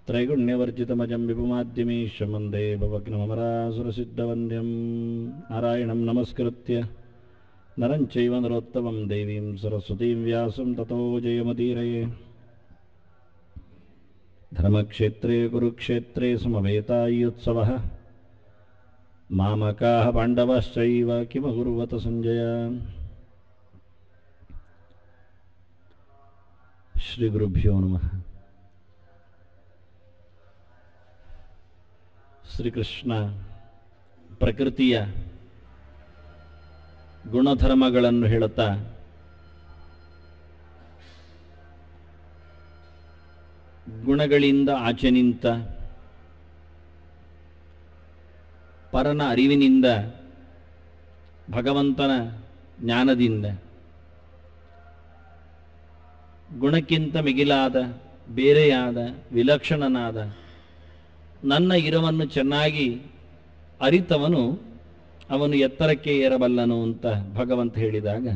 त्रैगुण्यवर्जितमजं विपुमाद्यमीशं वन्दे भवग्नमरासुरसिद्धवन्द्यं नारायणं नमस्कृत्य नरं चैव नरोत्तमं देवीं सरस्वतीं व्यासं ततो जयमतीरये धर्मक्षेत्रे कुरुक्षेत्रे समवेतायुत्सवः मामकाः पाण्डवश्चैव किमकुर्वत सञ्जय ಶ್ರೀಗುರುಭ್ಯೋ ನಮಃ ಶ್ರೀಕೃಷ್ಣ ಪ್ರಕೃತಿಯ ಗುಣಧರ್ಮಗಳನ್ನು ಹೇಳುತ್ತಾ ಗುಣಗಳಿಂದ ಆಚೆ ನಿಂತ ಪರನ ಅರಿವಿನಿಂದ ಭಗವಂತನ ಜ್ಞಾನದಿಂದ ಗುಣಕ್ಕಿಂತ ಮಿಗಿಲಾದ ಬೇರೆಯಾದ ವಿಲಕ್ಷಣನಾದ ನನ್ನ ಇರವನ್ನು ಚೆನ್ನಾಗಿ ಅರಿತವನು ಅವನು ಎತ್ತರಕ್ಕೆ ಏರಬಲ್ಲನು ಅಂತ ಭಗವಂತ ಹೇಳಿದಾಗ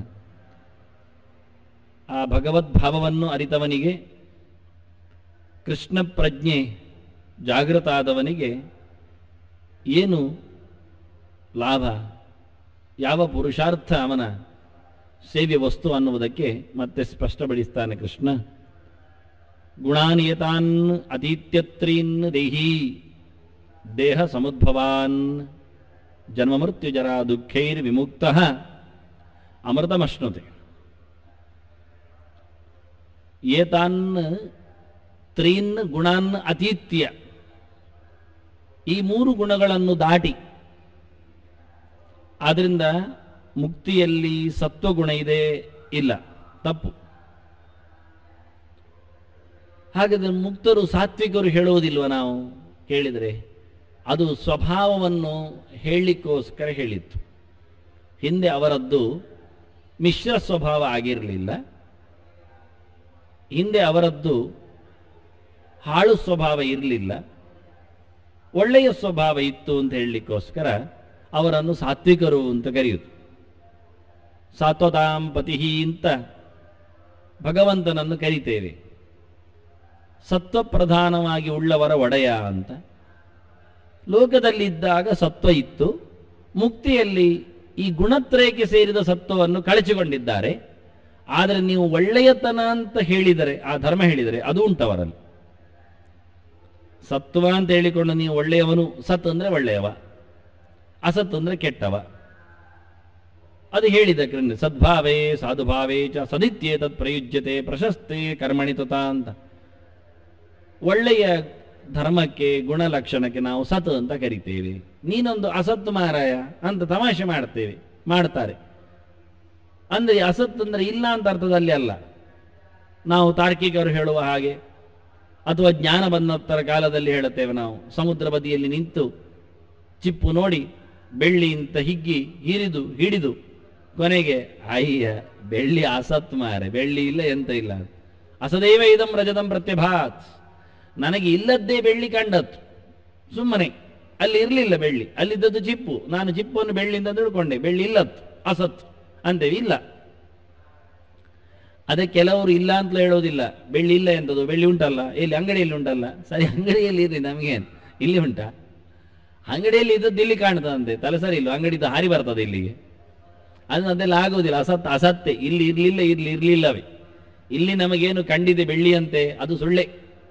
ಆ ಭಗವದ್ಭಾವವನ್ನು ಅರಿತವನಿಗೆ ಕೃಷ್ಣ ಪ್ರಜ್ಞೆ ಜಾಗೃತ ಆದವನಿಗೆ ಏನು ಲಾಭ ಯಾವ ಪುರುಷಾರ್ಥ ಅವನ ಸೇವ್ಯ ವಸ್ತು ಅನ್ನುವುದಕ್ಕೆ ಮತ್ತೆ ಸ್ಪಷ್ಟಪಡಿಸ್ತಾನೆ ಕೃಷ್ಣ ಗುಣಾನಿಯತಾನ್ ಅತೀತ್ಯತ್ರೀನ್ ದೇಹಿ ದೇಹ ಸಮುದ್ಭವಾನ್ ಜನ್ಮ ಮೃತ್ಯು ಜರ ದುಃಖೈರ್ ವಿಮುಕ್ತ ಅಮೃತಮಶ್ನುತೆ ಏತಾನ್ ತ್ರೀನ್ ಗುಣಾನ್ ಅತೀತ್ಯ ಈ ಮೂರು ಗುಣಗಳನ್ನು ದಾಟಿ ಆದ್ರಿಂದ ಮುಕ್ತಿಯಲ್ಲಿ ಸತ್ವಗುಣ ಇದೆ ಇಲ್ಲ ತಪ್ಪು ಹಾಗಾದ್ರೆ ಮುಕ್ತರು ಸಾತ್ವಿಕರು ಹೇಳುವುದಿಲ್ವ ನಾವು ಕೇಳಿದರೆ ಅದು ಸ್ವಭಾವವನ್ನು ಹೇಳಲಿಕ್ಕೋಸ್ಕರ ಹೇಳಿತ್ತು ಹಿಂದೆ ಅವರದ್ದು ಮಿಶ್ರ ಸ್ವಭಾವ ಆಗಿರಲಿಲ್ಲ ಹಿಂದೆ ಅವರದ್ದು ಹಾಳು ಸ್ವಭಾವ ಇರಲಿಲ್ಲ ಒಳ್ಳೆಯ ಸ್ವಭಾವ ಇತ್ತು ಅಂತ ಹೇಳಲಿಕ್ಕೋಸ್ಕರ ಅವರನ್ನು ಸಾತ್ವಿಕರು ಅಂತ ಕರೆಯುವುದು ಸಾತ್ವತಾಂ ಪತಿಹಿ ಅಂತ ಭಗವಂತನನ್ನು ಕರಿತೇವೆ ಸತ್ವಪ್ರಧಾನವಾಗಿ ಉಳ್ಳವರ ಒಡೆಯ ಅಂತ ಲೋಕದಲ್ಲಿದ್ದಾಗ ಸತ್ವ ಇತ್ತು ಮುಕ್ತಿಯಲ್ಲಿ ಈ ಗುಣತ್ರಯಕ್ಕೆ ಸೇರಿದ ಸತ್ವವನ್ನು ಕಳಚಿಕೊಂಡಿದ್ದಾರೆ ಆದರೆ ನೀವು ಒಳ್ಳೆಯತನ ಅಂತ ಹೇಳಿದರೆ ಆ ಧರ್ಮ ಹೇಳಿದರೆ ಅದು ಉಂಟವರಲ್ಲಿ ಸತ್ವ ಅಂತ ಹೇಳಿಕೊಂಡು ನೀವು ಒಳ್ಳೆಯವನು ಸತ್ ಅಂದ್ರೆ ಒಳ್ಳೆಯವ ಅಸತ್ ಅಂದ್ರೆ ಕೆಟ್ಟವ ಅದು ಹೇಳಿದ ಕೃಷ್ಣ ಸದ್ಭಾವೇ ಸಾಧುಭಾವೇ ಚ ಸದಿತ್ಯೇ ತತ್ ಪ್ರಯುಜ್ಯತೆ ಪ್ರಶಸ್ತೆ ಕರ್ಮಣಿ ತಥಾ ಅಂತ ಒಳ್ಳೆಯ ಧರ್ಮಕ್ಕೆ ಗುಣಲಕ್ಷಣಕ್ಕೆ ನಾವು ಸತ್ ಅಂತ ಕರಿತೇವೆ ನೀನೊಂದು ಅಸತ್ ಮಾರಾಯ ಅಂತ ತಮಾಷೆ ಮಾಡ್ತೇವೆ ಮಾಡ್ತಾರೆ ಅಂದ್ರೆ ಅಸತ್ ಅಂದ್ರೆ ಇಲ್ಲ ಅಂತ ಅರ್ಥದಲ್ಲಿ ಅಲ್ಲ ನಾವು ತಾರ್ಕಿಕರು ಹೇಳುವ ಹಾಗೆ ಅಥವಾ ಜ್ಞಾನ ಬಂದತ್ತರ ಕಾಲದಲ್ಲಿ ಹೇಳುತ್ತೇವೆ ನಾವು ಸಮುದ್ರ ಬದಿಯಲ್ಲಿ ನಿಂತು ಚಿಪ್ಪು ನೋಡಿ ಬೆಳ್ಳಿ ಅಂತ ಹಿಗ್ಗಿ ಹಿರಿದು ಹಿಡಿದು ಕೊನೆಗೆ ಅಯ್ಯ ಬೆಳ್ಳಿ ಅಸತ್ ಮಾರೆ ಬೆಳ್ಳಿ ಇಲ್ಲ ಎಂತ ಇಲ್ಲ ಅಸದೇವ ಇದಂ ರಜತಂ ಪ್ರತ್ಯಭಾತ್ ನನಗೆ ಇಲ್ಲದ್ದೇ ಬೆಳ್ಳಿ ಕಂಡತ್ತು ಸುಮ್ಮನೆ ಅಲ್ಲಿ ಇರಲಿಲ್ಲ ಬೆಳ್ಳಿ ಅಲ್ಲಿದ್ದದ್ದು ಚಿಪ್ಪು ನಾನು ಚಿಪ್ಪನ್ನು ಬೆಳ್ಳಿಯಿಂದ ತಿಳ್ಕೊಂಡೆ ಬೆಳ್ಳಿ ಇಲ್ಲತ್ತು ಅಸತ್ ಅಂತೇವೆ ಇಲ್ಲ ಅದೇ ಕೆಲವರು ಇಲ್ಲ ಅಂತ ಹೇಳೋದಿಲ್ಲ ಬೆಳ್ಳಿ ಇಲ್ಲ ಎಂತದ್ದು ಬೆಳ್ಳಿ ಉಂಟಲ್ಲ ಎಲ್ಲಿ ಅಂಗಡಿಯಲ್ಲಿ ಉಂಟಲ್ಲ ಸರಿ ಅಂಗಡಿಯಲ್ಲಿ ಇರ್ರಿ ನಮಗೇನು ಇಲ್ಲಿ ಉಂಟಾ ಅಂಗಡಿಯಲ್ಲಿ ಇದ್ದದ್ದು ಇಲ್ಲಿ ಕಾಣ್ತದಂತೆ ತಲೆ ಸರಿ ಇಲ್ಲ ಅಂಗಡಿದ್ದು ಹಾರಿ ಬರ್ತದೆ ಇಲ್ಲಿಗೆ ಅದು ಅದೆಲ್ಲ ಆಗೋದಿಲ್ಲ ಅಸತ್ ಅಸತ್ತೆ ಇಲ್ಲಿ ಇರ್ಲಿಲ್ಲ ಇರ್ಲಿ ಇರ್ಲಿಲ್ಲವೇ ಇಲ್ಲಿ ನಮಗೇನು ಕಂಡಿದೆ ಬೆಳ್ಳಿಯಂತೆ ಅದು ಸುಳ್ಳೆ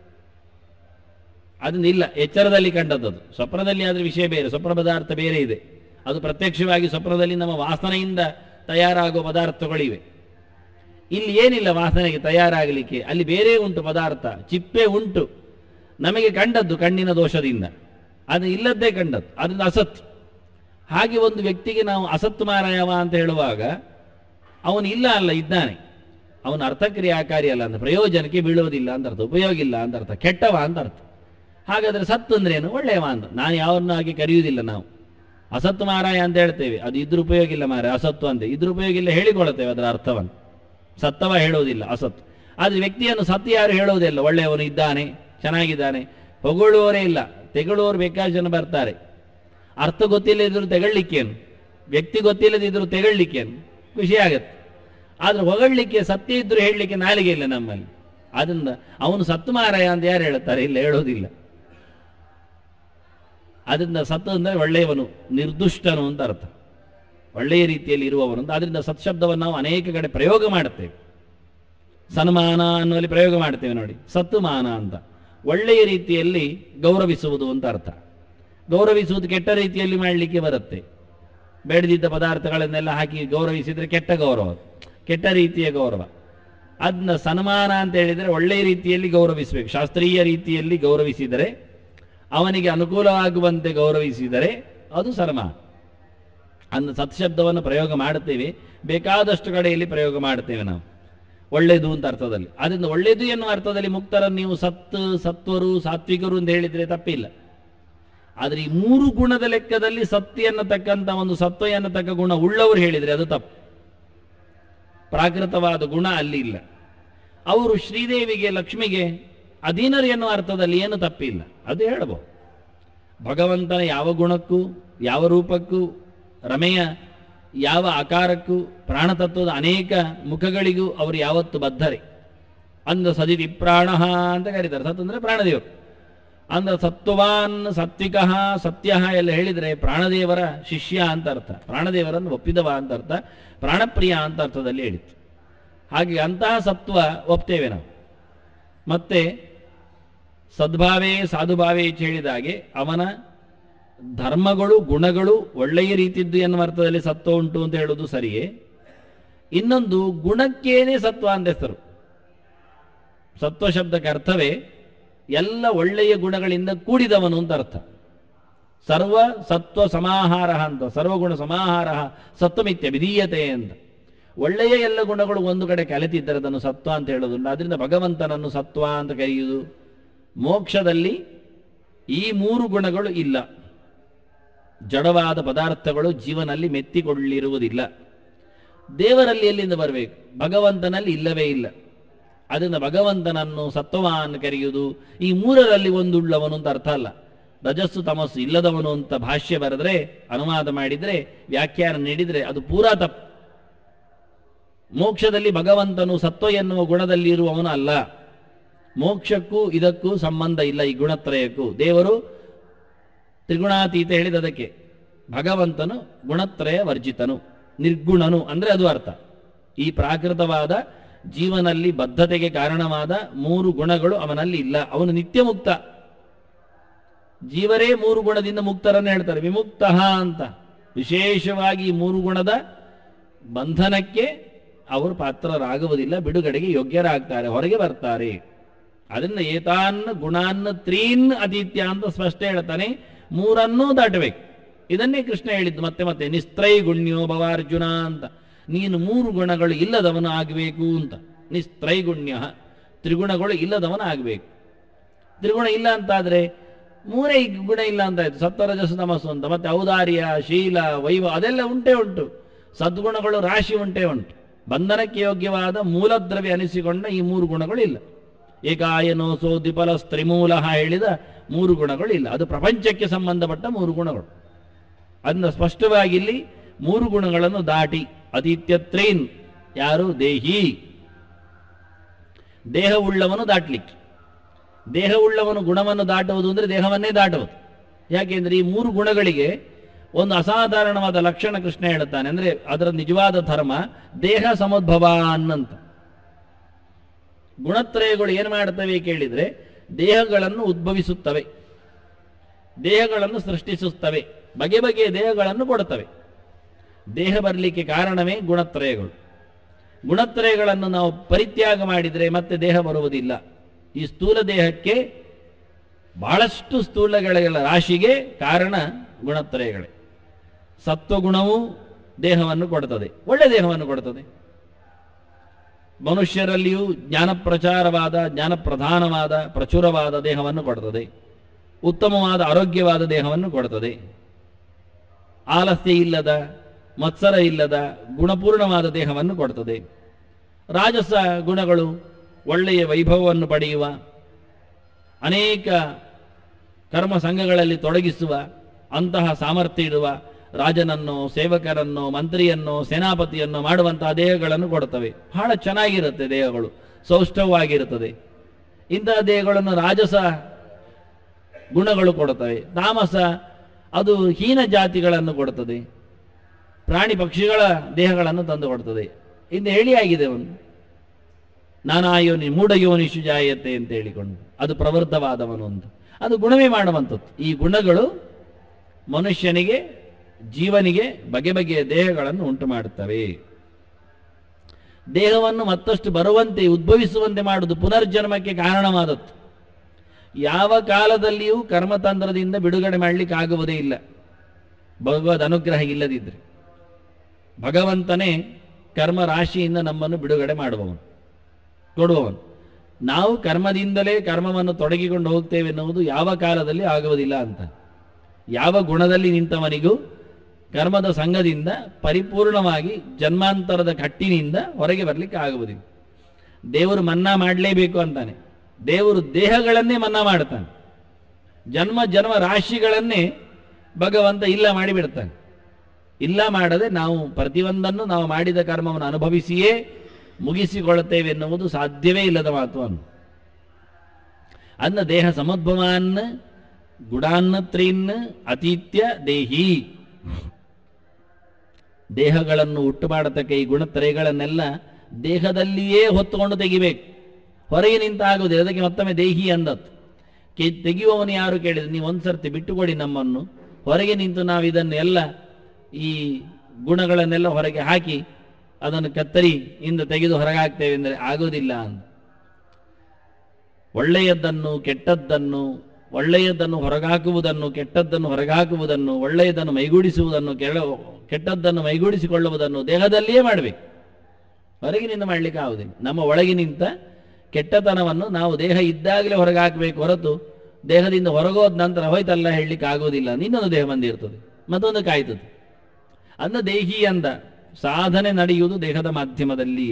ಅದನ್ನ ಇಲ್ಲ ಎಚ್ಚರದಲ್ಲಿ ಕಂಡದ್ದು ಸ್ವಪ್ನದಲ್ಲಿ ಆದ್ರೆ ವಿಷಯ ಬೇರೆ ಸ್ವಪ್ನ ಪದಾರ್ಥ ಬೇರೆ ಇದೆ ಅದು ಪ್ರತ್ಯಕ್ಷವಾಗಿ ಸ್ವಪ್ನದಲ್ಲಿ ನಮ್ಮ ವಾಸನೆಯಿಂದ ತಯಾರಾಗುವ ಪದಾರ್ಥಗಳಿವೆ ಇಲ್ಲಿ ಏನಿಲ್ಲ ವಾಸನೆಗೆ ತಯಾರಾಗಲಿಕ್ಕೆ ಅಲ್ಲಿ ಬೇರೆ ಉಂಟು ಪದಾರ್ಥ ಚಿಪ್ಪೆ ಉಂಟು ನಮಗೆ ಕಂಡದ್ದು ಕಣ್ಣಿನ ದೋಷದಿಂದ ಅದು ಇಲ್ಲದ್ದೇ ಕಂಡದ್ದು ಅದರಿಂದ ಅಸತ್ ಹಾಗೆ ಒಂದು ವ್ಯಕ್ತಿಗೆ ನಾವು ಅಸತ್ ಮಾರಾಯವ ಅಂತ ಹೇಳುವಾಗ ಅವನು ಇಲ್ಲ ಅಲ್ಲ ಇದ್ದಾನೆ ಅವನು ಅರ್ಥಕ್ರಿಯಾಕಾರಿ ಅಲ್ಲ ಅಂತ ಪ್ರಯೋಜನಕ್ಕೆ ಬೀಳುವುದಿಲ್ಲ ಅಂತ ಅರ್ಥ ಉಪಯೋಗ ಇಲ್ಲ ಅಂತ ಅರ್ಥ ಕೆಟ್ಟವ ಅಂತ ಅರ್ಥ ಹಾಗಾದ್ರೆ ಸತ್ತು ಅಂದ್ರೆ ಏನು ಒಳ್ಳೆಯವ ಅಂತ ನಾನು ಯಾವನ್ನೂ ಹಾಗೆ ಕರೆಯುವುದಿಲ್ಲ ನಾವು ಅಸತ್ತು ಮಾರಾಯ ಅಂತ ಹೇಳ್ತೇವೆ ಅದು ಇದ್ರ ಉಪಯೋಗ ಇಲ್ಲ ಮಾರಾಯ ಅಸತ್ತು ಅಂತ ಇದ್ರ ಉಪಯೋಗ ಇಲ್ಲ ಹೇಳಿಕೊಳ್ಳುತ್ತೇವೆ ಅದರ ಅರ್ಥವನ್ನು ಸತ್ತವ ಹೇಳುವುದಿಲ್ಲ ಅಸತ್ತು ಆದ್ರೆ ವ್ಯಕ್ತಿಯನ್ನು ಸತ್ತು ಯಾರು ಹೇಳುವುದಿಲ್ಲ ಒಳ್ಳೆಯವನು ಇದ್ದಾನೆ ಚೆನ್ನಾಗಿದ್ದಾನೆ ಹೊಗಳುವವರೇ ಇಲ್ಲ ತೆಗಳುವವರು ಬೇಕಾದ ಜನ ಬರ್ತಾರೆ ಅರ್ಥ ಗೊತ್ತಿಲ್ಲದಿದ್ರು ತೆಗಳ್ಲಿಕ್ಕೇನು ವ್ಯಕ್ತಿ ಗೊತ್ತಿಲ್ಲದಿದ್ರು ತೆಗಳ್ಲಿಕ್ಕೇನು ಖುಷಿ ಆಗತ್ತೆ ಆದ್ರೆ ಹೊಗಳ್ಲಿಕ್ಕೆ ಸತ್ಯ ಇದ್ರು ಹೇಳಲಿಕ್ಕೆ ನಾಲಿಗೆ ಇಲ್ಲ ನಮ್ಮಲ್ಲಿ ಅದರಿಂದ ಅವನು ಸತ್ತು ಮಾರಾಯ ಅಂತ ಯಾರು ಹೇಳ್ತಾರೆ ಇಲ್ಲ ಹೇಳೋದಿಲ್ಲ ಅದರಿಂದ ಸತ್ತು ಅಂದರೆ ಒಳ್ಳೆಯವನು ನಿರ್ದುಷ್ಟನು ಅಂತ ಅರ್ಥ ಒಳ್ಳೆಯ ರೀತಿಯಲ್ಲಿ ಇರುವವನು ಅಂತ ಅದರಿಂದ ಸತ್ಶಬ್ದವನ್ನು ನಾವು ಅನೇಕ ಕಡೆ ಪ್ರಯೋಗ ಮಾಡುತ್ತೇವೆ ಸನ್ಮಾನ ಅನ್ನುವಲ್ಲಿ ಪ್ರಯೋಗ ಮಾಡ್ತೇವೆ ನೋಡಿ ಸತ್ತುಮಾನ ಅಂತ ಒಳ್ಳೆಯ ರೀತಿಯಲ್ಲಿ ಗೌರವಿಸುವುದು ಅಂತ ಅರ್ಥ ಗೌರವಿಸುವುದು ಕೆಟ್ಟ ರೀತಿಯಲ್ಲಿ ಮಾಡಲಿಕ್ಕೆ ಬರುತ್ತೆ ಬೇಡದಿದ್ದ ಪದಾರ್ಥಗಳನ್ನೆಲ್ಲ ಹಾಕಿ ಗೌರವಿಸಿದರೆ ಕೆಟ್ಟ ಗೌರವ ಕೆಟ್ಟ ರೀತಿಯ ಗೌರವ ಅದನ್ನ ಸನ್ಮಾನ ಅಂತ ಹೇಳಿದರೆ ಒಳ್ಳೆಯ ರೀತಿಯಲ್ಲಿ ಗೌರವಿಸಬೇಕು ಶಾಸ್ತ್ರೀಯ ರೀತಿಯಲ್ಲಿ ಗೌರವಿಸಿದರೆ ಅವನಿಗೆ ಅನುಕೂಲವಾಗುವಂತೆ ಗೌರವಿಸಿದರೆ ಅದು ಸನ್ಮಾನ ಅಂದ ಸತ್ಶಬ್ದವನ್ನು ಪ್ರಯೋಗ ಮಾಡುತ್ತೇವೆ ಬೇಕಾದಷ್ಟು ಕಡೆಯಲ್ಲಿ ಪ್ರಯೋಗ ಮಾಡುತ್ತೇವೆ ನಾವು ಒಳ್ಳೆಯದು ಅಂತ ಅರ್ಥದಲ್ಲಿ ಅದರಿಂದ ಒಳ್ಳೆಯದು ಎನ್ನುವ ಅರ್ಥದಲ್ಲಿ ಮುಕ್ತರನ್ನು ನೀವು ಸತ್ ಸತ್ವರು ಸಾತ್ವಿಕರು ಅಂತ ಹೇಳಿದರೆ ತಪ್ಪಿಲ್ಲ ಆದರೆ ಈ ಮೂರು ಗುಣದ ಲೆಕ್ಕದಲ್ಲಿ ಸತ್ತಿ ಅನ್ನತಕ್ಕಂಥ ಒಂದು ಸತ್ವ ಅನ್ನತಕ್ಕ ಗುಣ ಉಳ್ಳವರು ಹೇಳಿದರೆ ಅದು ತಪ್ಪು ಪ್ರಾಕೃತವಾದ ಗುಣ ಅಲ್ಲಿ ಇಲ್ಲ ಅವರು ಶ್ರೀದೇವಿಗೆ ಲಕ್ಷ್ಮಿಗೆ ಅಧೀನರು ಎನ್ನುವ ಅರ್ಥದಲ್ಲಿ ಏನು ತಪ್ಪಿಲ್ಲ ಅದು ಹೇಳಬಹುದು ಭಗವಂತನ ಯಾವ ಗುಣಕ್ಕೂ ಯಾವ ರೂಪಕ್ಕೂ ರಮೆಯ ಯಾವ ಆಕಾರಕ್ಕೂ ಪ್ರಾಣತತ್ವದ ಅನೇಕ ಮುಖಗಳಿಗೂ ಅವರು ಯಾವತ್ತು ಬದ್ಧರೆ ಅಂದ ಸದಿತಿ ಪ್ರಾಣ ಅಂತ ಕರೀತಾರೆ ಸತ್ ಅಂದ್ರೆ ಪ್ರಾಣದೇವರು ಅಂದ ಸತ್ವವಾನ್ ಸತ್ವಿಕ ಸತ್ಯ ಎಲ್ಲ ಹೇಳಿದರೆ ಪ್ರಾಣದೇವರ ಶಿಷ್ಯ ಅಂತ ಅರ್ಥ ಪ್ರಾಣದೇವರನ್ನು ಒಪ್ಪಿದವ ಅಂತ ಅರ್ಥ ಪ್ರಾಣಪ್ರಿಯ ಅಂತ ಅರ್ಥದಲ್ಲಿ ಹೇಳಿತ್ತು ಹಾಗೆ ಅಂತಹ ಸತ್ವ ಒಪ್ತೇವೆ ನಾವು ಮತ್ತೆ ಸದ್ಭಾವೇ ಸಾಧುಭಾವೇ ಅಂತ ಹೇಳಿದ ಹಾಗೆ ಅವನ ಧರ್ಮಗಳು ಗುಣಗಳು ಒಳ್ಳೆಯ ರೀತಿದ್ದು ಎನ್ನುವ ಅರ್ಥದಲ್ಲಿ ಸತ್ವ ಉಂಟು ಅಂತ ಹೇಳುವುದು ಸರಿಯೇ ಇನ್ನೊಂದು ಗುಣಕ್ಕೇನೆ ಸತ್ವ ಅಂತ ಹೆಸರು ಸತ್ವ ಶಬ್ದಕ್ಕೆ ಅರ್ಥವೇ ಎಲ್ಲ ಒಳ್ಳೆಯ ಗುಣಗಳಿಂದ ಕೂಡಿದವನು ಅಂತ ಅರ್ಥ ಸರ್ವ ಸತ್ವ ಸಮಾಹಾರ ಅಂತ ಸರ್ವಗುಣ ಸಮಾಹಾರ ಸತ್ವಮಿತ್ಯ ವಿಧೀಯತೆ ಅಂತ ಒಳ್ಳೆಯ ಎಲ್ಲ ಗುಣಗಳು ಒಂದು ಕಡೆ ಕಲೆತಿದ್ದರೆ ಅದನ್ನು ಸತ್ವ ಅಂತ ಹೇಳೋದುಂಟು ಅದರಿಂದ ಭಗವಂತನನ್ನು ಸತ್ವ ಅಂತ ಕರೆಯುವುದು ಮೋಕ್ಷದಲ್ಲಿ ಈ ಮೂರು ಗುಣಗಳು ಇಲ್ಲ ಜಡವಾದ ಪದಾರ್ಥಗಳು ಜೀವನಲ್ಲಿ ಮೆತ್ತಿಕೊಳ್ಳಿರುವುದಿಲ್ಲ ದೇವರಲ್ಲಿ ಎಲ್ಲಿಂದ ಬರಬೇಕು ಭಗವಂತನಲ್ಲಿ ಇಲ್ಲವೇ ಇಲ್ಲ ಅದರಿಂದ ಭಗವಂತನನ್ನು ಸತ್ವವಾನ್ ಕರೆಯುವುದು ಈ ಮೂರರಲ್ಲಿ ಒಂದುಳ್ಳವನು ಅಂತ ಅರ್ಥ ಅಲ್ಲ ರಜಸ್ಸು ತಮಸ್ಸು ಇಲ್ಲದವನು ಅಂತ ಭಾಷ್ಯ ಬರೆದ್ರೆ ಅನುವಾದ ಮಾಡಿದ್ರೆ ವ್ಯಾಖ್ಯಾನ ನೀಡಿದ್ರೆ ಅದು ಪೂರಾ ತಪ್ಪು ಮೋಕ್ಷದಲ್ಲಿ ಭಗವಂತನು ಸತ್ವ ಎನ್ನುವ ಗುಣದಲ್ಲಿ ಇರುವವನು ಅಲ್ಲ ಮೋಕ್ಷಕ್ಕೂ ಇದಕ್ಕೂ ಸಂಬಂಧ ಇಲ್ಲ ಈ ಗುಣತ್ರಯಕ್ಕೂ ದೇವರು ತ್ರಿಗುಣಾತೀತ ಹೇಳಿದದಕ್ಕೆ ಭಗವಂತನು ಗುಣತ್ರಯ ವರ್ಜಿತನು ನಿರ್ಗುಣನು ಅಂದ್ರೆ ಅದು ಅರ್ಥ ಈ ಪ್ರಾಕೃತವಾದ ಜೀವನಲ್ಲಿ ಬದ್ಧತೆಗೆ ಕಾರಣವಾದ ಮೂರು ಗುಣಗಳು ಅವನಲ್ಲಿ ಇಲ್ಲ ಅವನು ನಿತ್ಯ ಮುಕ್ತ ಜೀವರೇ ಮೂರು ಗುಣದಿಂದ ಮುಕ್ತರನ್ನು ಹೇಳ್ತಾರೆ ವಿಮುಕ್ತ ಅಂತ ವಿಶೇಷವಾಗಿ ಈ ಮೂರು ಗುಣದ ಬಂಧನಕ್ಕೆ ಅವರು ಪಾತ್ರರಾಗುವುದಿಲ್ಲ ಬಿಡುಗಡೆಗೆ ಯೋಗ್ಯರಾಗ್ತಾರೆ ಹೊರಗೆ ಬರ್ತಾರೆ ಅದರಿಂದ ಏತಾನ್ನ ಗುಣಾನ್ನ ತ್ರೀನ್ ಅತೀತ್ಯ ಅಂತ ಸ್ಪಷ್ಟ ಹೇಳ್ತಾನೆ ಮೂರನ್ನೂ ದಾಟಬೇಕು ಇದನ್ನೇ ಕೃಷ್ಣ ಹೇಳಿದ್ದು ಮತ್ತೆ ಮತ್ತೆ ನಿಸ್ತ್ರೈ ಗುಣ್ಯೋ ಭವಾರ್ಜುನ ಅಂತ ನೀನು ಮೂರು ಗುಣಗಳು ಇಲ್ಲದವನು ಆಗಬೇಕು ಅಂತ ನಿಸ್ತ್ರೈಗುಣ್ಯ ತ್ರಿಗುಣಗಳು ಇಲ್ಲದವನು ಆಗಬೇಕು ತ್ರಿಗುಣ ಇಲ್ಲ ಅಂತಾದ್ರೆ ಮೂರೇ ಈ ಗುಣ ಇಲ್ಲ ಅಂತ ಆಯ್ತು ಸತ್ವರಜಸ್ಸು ತಮಸ್ಸು ಅಂತ ಮತ್ತೆ ಔದಾರ್ಯ ಶೀಲ ವೈವ ಅದೆಲ್ಲ ಉಂಟೇ ಉಂಟು ಸದ್ಗುಣಗಳು ರಾಶಿ ಉಂಟೇ ಉಂಟು ಬಂಧನಕ್ಕೆ ಯೋಗ್ಯವಾದ ಮೂಲದ್ರವ್ಯ ಅನಿಸಿಕೊಂಡ ಈ ಮೂರು ಗುಣಗಳು ಇಲ್ಲ ಏಕಾಯನೋ ಸೋ ದ್ವಿಪಲ ಸ್ತ್ರಿಮೂಲ ಹೇಳಿದ ಮೂರು ಗುಣಗಳು ಇಲ್ಲ ಅದು ಪ್ರಪಂಚಕ್ಕೆ ಸಂಬಂಧಪಟ್ಟ ಮೂರು ಗುಣಗಳು ಅದನ್ನ ಸ್ಪಷ್ಟವಾಗಿ ಇಲ್ಲಿ ಮೂರು ಗುಣಗಳನ್ನು ದಾಟಿ ಅತಿಥ್ಯತ್ರೇನ್ ಯಾರು ದೇಹಿ ದೇಹವುಳ್ಳವನು ದಾಟ್ಲಿಕ್ಕೆ ದೇಹವುಳ್ಳವನು ಗುಣವನ್ನು ದಾಟುವುದು ಅಂದರೆ ದೇಹವನ್ನೇ ದಾಟುವುದು ಯಾಕೆಂದ್ರೆ ಈ ಮೂರು ಗುಣಗಳಿಗೆ ಒಂದು ಅಸಾಧಾರಣವಾದ ಲಕ್ಷಣ ಕೃಷ್ಣ ಹೇಳುತ್ತಾನೆ ಅಂದ್ರೆ ಅದರ ನಿಜವಾದ ಧರ್ಮ ದೇಹ ಸಮುದ್ಭವ ಅನ್ನಂತ ಗುಣತ್ರಯಗಳು ಏನು ಮಾಡುತ್ತವೆ ಕೇಳಿದ್ರೆ ದೇಹಗಳನ್ನು ಉದ್ಭವಿಸುತ್ತವೆ ದೇಹಗಳನ್ನು ಸೃಷ್ಟಿಸುತ್ತವೆ ಬಗೆ ಬಗೆಯ ದೇಹಗಳನ್ನು ಕೊಡುತ್ತವೆ ದೇಹ ಬರಲಿಕ್ಕೆ ಕಾರಣವೇ ಗುಣತ್ರಯಗಳು ಗುಣತ್ರಯಗಳನ್ನು ನಾವು ಪರಿತ್ಯಾಗ ಮಾಡಿದರೆ ಮತ್ತೆ ದೇಹ ಬರುವುದಿಲ್ಲ ಈ ಸ್ಥೂಲ ದೇಹಕ್ಕೆ ಬಹಳಷ್ಟು ಸ್ಥೂಲಗಳ ರಾಶಿಗೆ ಕಾರಣ ಗುಣತ್ರಯಗಳೇ ಸತ್ವಗುಣವು ದೇಹವನ್ನು ಕೊಡುತ್ತದೆ ಒಳ್ಳೆ ದೇಹವನ್ನು ಕೊಡುತ್ತದೆ ಮನುಷ್ಯರಲ್ಲಿಯೂ ಜ್ಞಾನ ಪ್ರಚಾರವಾದ ಜ್ಞಾನ ಪ್ರಧಾನವಾದ ಪ್ರಚುರವಾದ ದೇಹವನ್ನು ಕೊಡುತ್ತದೆ ಉತ್ತಮವಾದ ಆರೋಗ್ಯವಾದ ದೇಹವನ್ನು ಕೊಡುತ್ತದೆ ಆಲಸ್ಯ ಇಲ್ಲದ ಮತ್ಸರ ಇಲ್ಲದ ಗುಣಪೂರ್ಣವಾದ ದೇಹವನ್ನು ಕೊಡುತ್ತದೆ ರಾಜಸ ಗುಣಗಳು ಒಳ್ಳೆಯ ವೈಭವವನ್ನು ಪಡೆಯುವ ಅನೇಕ ಕರ್ಮ ಸಂಘಗಳಲ್ಲಿ ತೊಡಗಿಸುವ ಅಂತಹ ಸಾಮರ್ಥ್ಯ ಇಡುವ ರಾಜನನ್ನು ಸೇವಕರನ್ನು ಮಂತ್ರಿಯನ್ನು ಸೇನಾಪತಿಯನ್ನು ಮಾಡುವಂತಹ ದೇಹಗಳನ್ನು ಕೊಡುತ್ತವೆ ಬಹಳ ಚೆನ್ನಾಗಿರುತ್ತೆ ದೇಹಗಳು ಸೌಷ್ಠವವಾಗಿರುತ್ತದೆ ಇಂತಹ ದೇಹಗಳನ್ನು ರಾಜಸ ಗುಣಗಳು ಕೊಡುತ್ತವೆ ತಾಮಸ ಅದು ಹೀನ ಜಾತಿಗಳನ್ನು ಕೊಡುತ್ತದೆ ಪ್ರಾಣಿ ಪಕ್ಷಿಗಳ ದೇಹಗಳನ್ನು ತಂದು ಕೊಡುತ್ತದೆ ಇಂದು ಹೇಳಿ ಆಗಿದೆ ಒಂದು ನಾನಾಯೋನಿ ಮೂಢಯೋನಿಷು ಜಾಯತೆ ಅಂತ ಹೇಳಿಕೊಂಡು ಅದು ಪ್ರವೃದ್ಧವಾದವನು ಅಂತ ಅದು ಗುಣವೇ ಮಾಡುವಂಥದ್ದು ಈ ಗುಣಗಳು ಮನುಷ್ಯನಿಗೆ ಜೀವನಿಗೆ ಬಗೆ ಬಗೆಯ ದೇಹಗಳನ್ನು ಉಂಟು ಮಾಡುತ್ತವೆ ದೇಹವನ್ನು ಮತ್ತಷ್ಟು ಬರುವಂತೆ ಉದ್ಭವಿಸುವಂತೆ ಮಾಡುವುದು ಪುನರ್ಜನ್ಮಕ್ಕೆ ಕಾರಣವಾದದ್ದು ಯಾವ ಕಾಲದಲ್ಲಿಯೂ ಕರ್ಮತಂತ್ರದಿಂದ ಬಿಡುಗಡೆ ಮಾಡಲಿಕ್ಕೆ ಆಗುವುದೇ ಇಲ್ಲ ಭಗವದ್ ಅನುಗ್ರಹ ಇಲ್ಲದಿದ್ದರೆ ಭಗವಂತನೇ ಕರ್ಮ ರಾಶಿಯಿಂದ ನಮ್ಮನ್ನು ಬಿಡುಗಡೆ ಮಾಡುವವನು ಕೊಡುವವನು ನಾವು ಕರ್ಮದಿಂದಲೇ ಕರ್ಮವನ್ನು ತೊಡಗಿಕೊಂಡು ಹೋಗ್ತೇವೆ ಎನ್ನುವುದು ಯಾವ ಕಾಲದಲ್ಲಿ ಆಗುವುದಿಲ್ಲ ಅಂತ ಯಾವ ಗುಣದಲ್ಲಿ ನಿಂತವನಿಗೂ ಕರ್ಮದ ಸಂಘದಿಂದ ಪರಿಪೂರ್ಣವಾಗಿ ಜನ್ಮಾಂತರದ ಕಟ್ಟಿನಿಂದ ಹೊರಗೆ ಬರಲಿಕ್ಕೆ ಆಗುವುದಿಲ್ಲ ದೇವರು ಮನ್ನಾ ಮಾಡಲೇಬೇಕು ಅಂತಾನೆ ದೇವರು ದೇಹಗಳನ್ನೇ ಮನ್ನಾ ಮಾಡ್ತಾನೆ ಜನ್ಮ ಜನ್ಮ ರಾಶಿಗಳನ್ನೇ ಭಗವಂತ ಇಲ್ಲ ಮಾಡಿಬಿಡ್ತಾನೆ ಇಲ್ಲ ಮಾಡದೆ ನಾವು ಪ್ರತಿಯೊಂದನ್ನು ನಾವು ಮಾಡಿದ ಕರ್ಮವನ್ನು ಅನುಭವಿಸಿಯೇ ಮುಗಿಸಿಕೊಳ್ಳುತ್ತೇವೆ ಎನ್ನುವುದು ಸಾಧ್ಯವೇ ಇಲ್ಲದ ಮಾತು ಅನ್ನು ಅನ್ನ ದೇಹ ಸಮುದ್ಭವಾನ್ ಗುಡಾನ್ನತ್ರೀನ್ ಅತೀತ್ಯ ದೇಹಿ ದೇಹಗಳನ್ನು ಉಟ್ಟು ಮಾಡತಕ್ಕ ಈ ಗುಣತ್ರಯಗಳನ್ನೆಲ್ಲ ದೇಹದಲ್ಲಿಯೇ ಹೊತ್ತುಕೊಂಡು ತೆಗಿಬೇಕು ಹೊರಗೆ ನಿಂತ ಆಗುವುದಿಲ್ಲ ಅದಕ್ಕೆ ಮತ್ತೊಮ್ಮೆ ದೇಹಿ ಅಂದತ್ತು ಕೆ ತೆಗೆಯುವವನು ಯಾರು ಕೇಳಿದ್ರೆ ನೀವು ಒಂದ್ಸರ್ತಿ ಬಿಟ್ಟುಕೊಡಿ ನಮ್ಮನ್ನು ಹೊರಗೆ ನಿಂತು ನಾವು ಇದನ್ನು ಎಲ್ಲ ಈ ಗುಣಗಳನ್ನೆಲ್ಲ ಹೊರಗೆ ಹಾಕಿ ಅದನ್ನು ಕತ್ತರಿ ಇಂದ ತೆಗೆದು ಹೊರಗೆ ಹಾಕ್ತೇವೆ ಎಂದರೆ ಆಗೋದಿಲ್ಲ ಅಂತ ಒಳ್ಳೆಯದನ್ನು ಕೆಟ್ಟದ್ದನ್ನು ಒಳ್ಳೆಯದನ್ನು ಹೊರಗಾಕುವುದನ್ನು ಕೆಟ್ಟದ್ದನ್ನು ಹೊರಗಾಕುವುದನ್ನು ಒಳ್ಳೆಯದನ್ನು ಮೈಗೂಡಿಸುವುದನ್ನು ಕೆಳ ಕೆಟ್ಟದ್ದನ್ನು ಮೈಗೂಡಿಸಿಕೊಳ್ಳುವುದನ್ನು ದೇಹದಲ್ಲಿಯೇ ಮಾಡಬೇಕು ಹೊರಗಿನಿಂದ ಮಾಡಲಿಕ್ಕೆ ಆಗುವುದಿಲ್ಲ ನಮ್ಮ ಒಳಗೆ ನಿಂತ ಕೆಟ್ಟತನವನ್ನು ನಾವು ದೇಹ ಇದ್ದಾಗಲೇ ಹೊರಗೆ ಹಾಕಬೇಕು ಹೊರತು ದೇಹದಿಂದ ಹೊರಗೋದ ನಂತರ ಹೋಯ್ತಲ್ಲ ಹೇಳಲಿಕ್ಕೆ ಆಗೋದಿಲ್ಲ ಇನ್ನೊಂದು ದೇಹ ಬಂದಿರ್ತದೆ ಮತ್ತೊಂದು ಕಾಯ್ತದೆ ಅಂದ ದೇಹಿ ಅಂದ ಸಾಧನೆ ನಡೆಯುವುದು ದೇಹದ ಮಾಧ್ಯಮದಲ್ಲಿಯೇ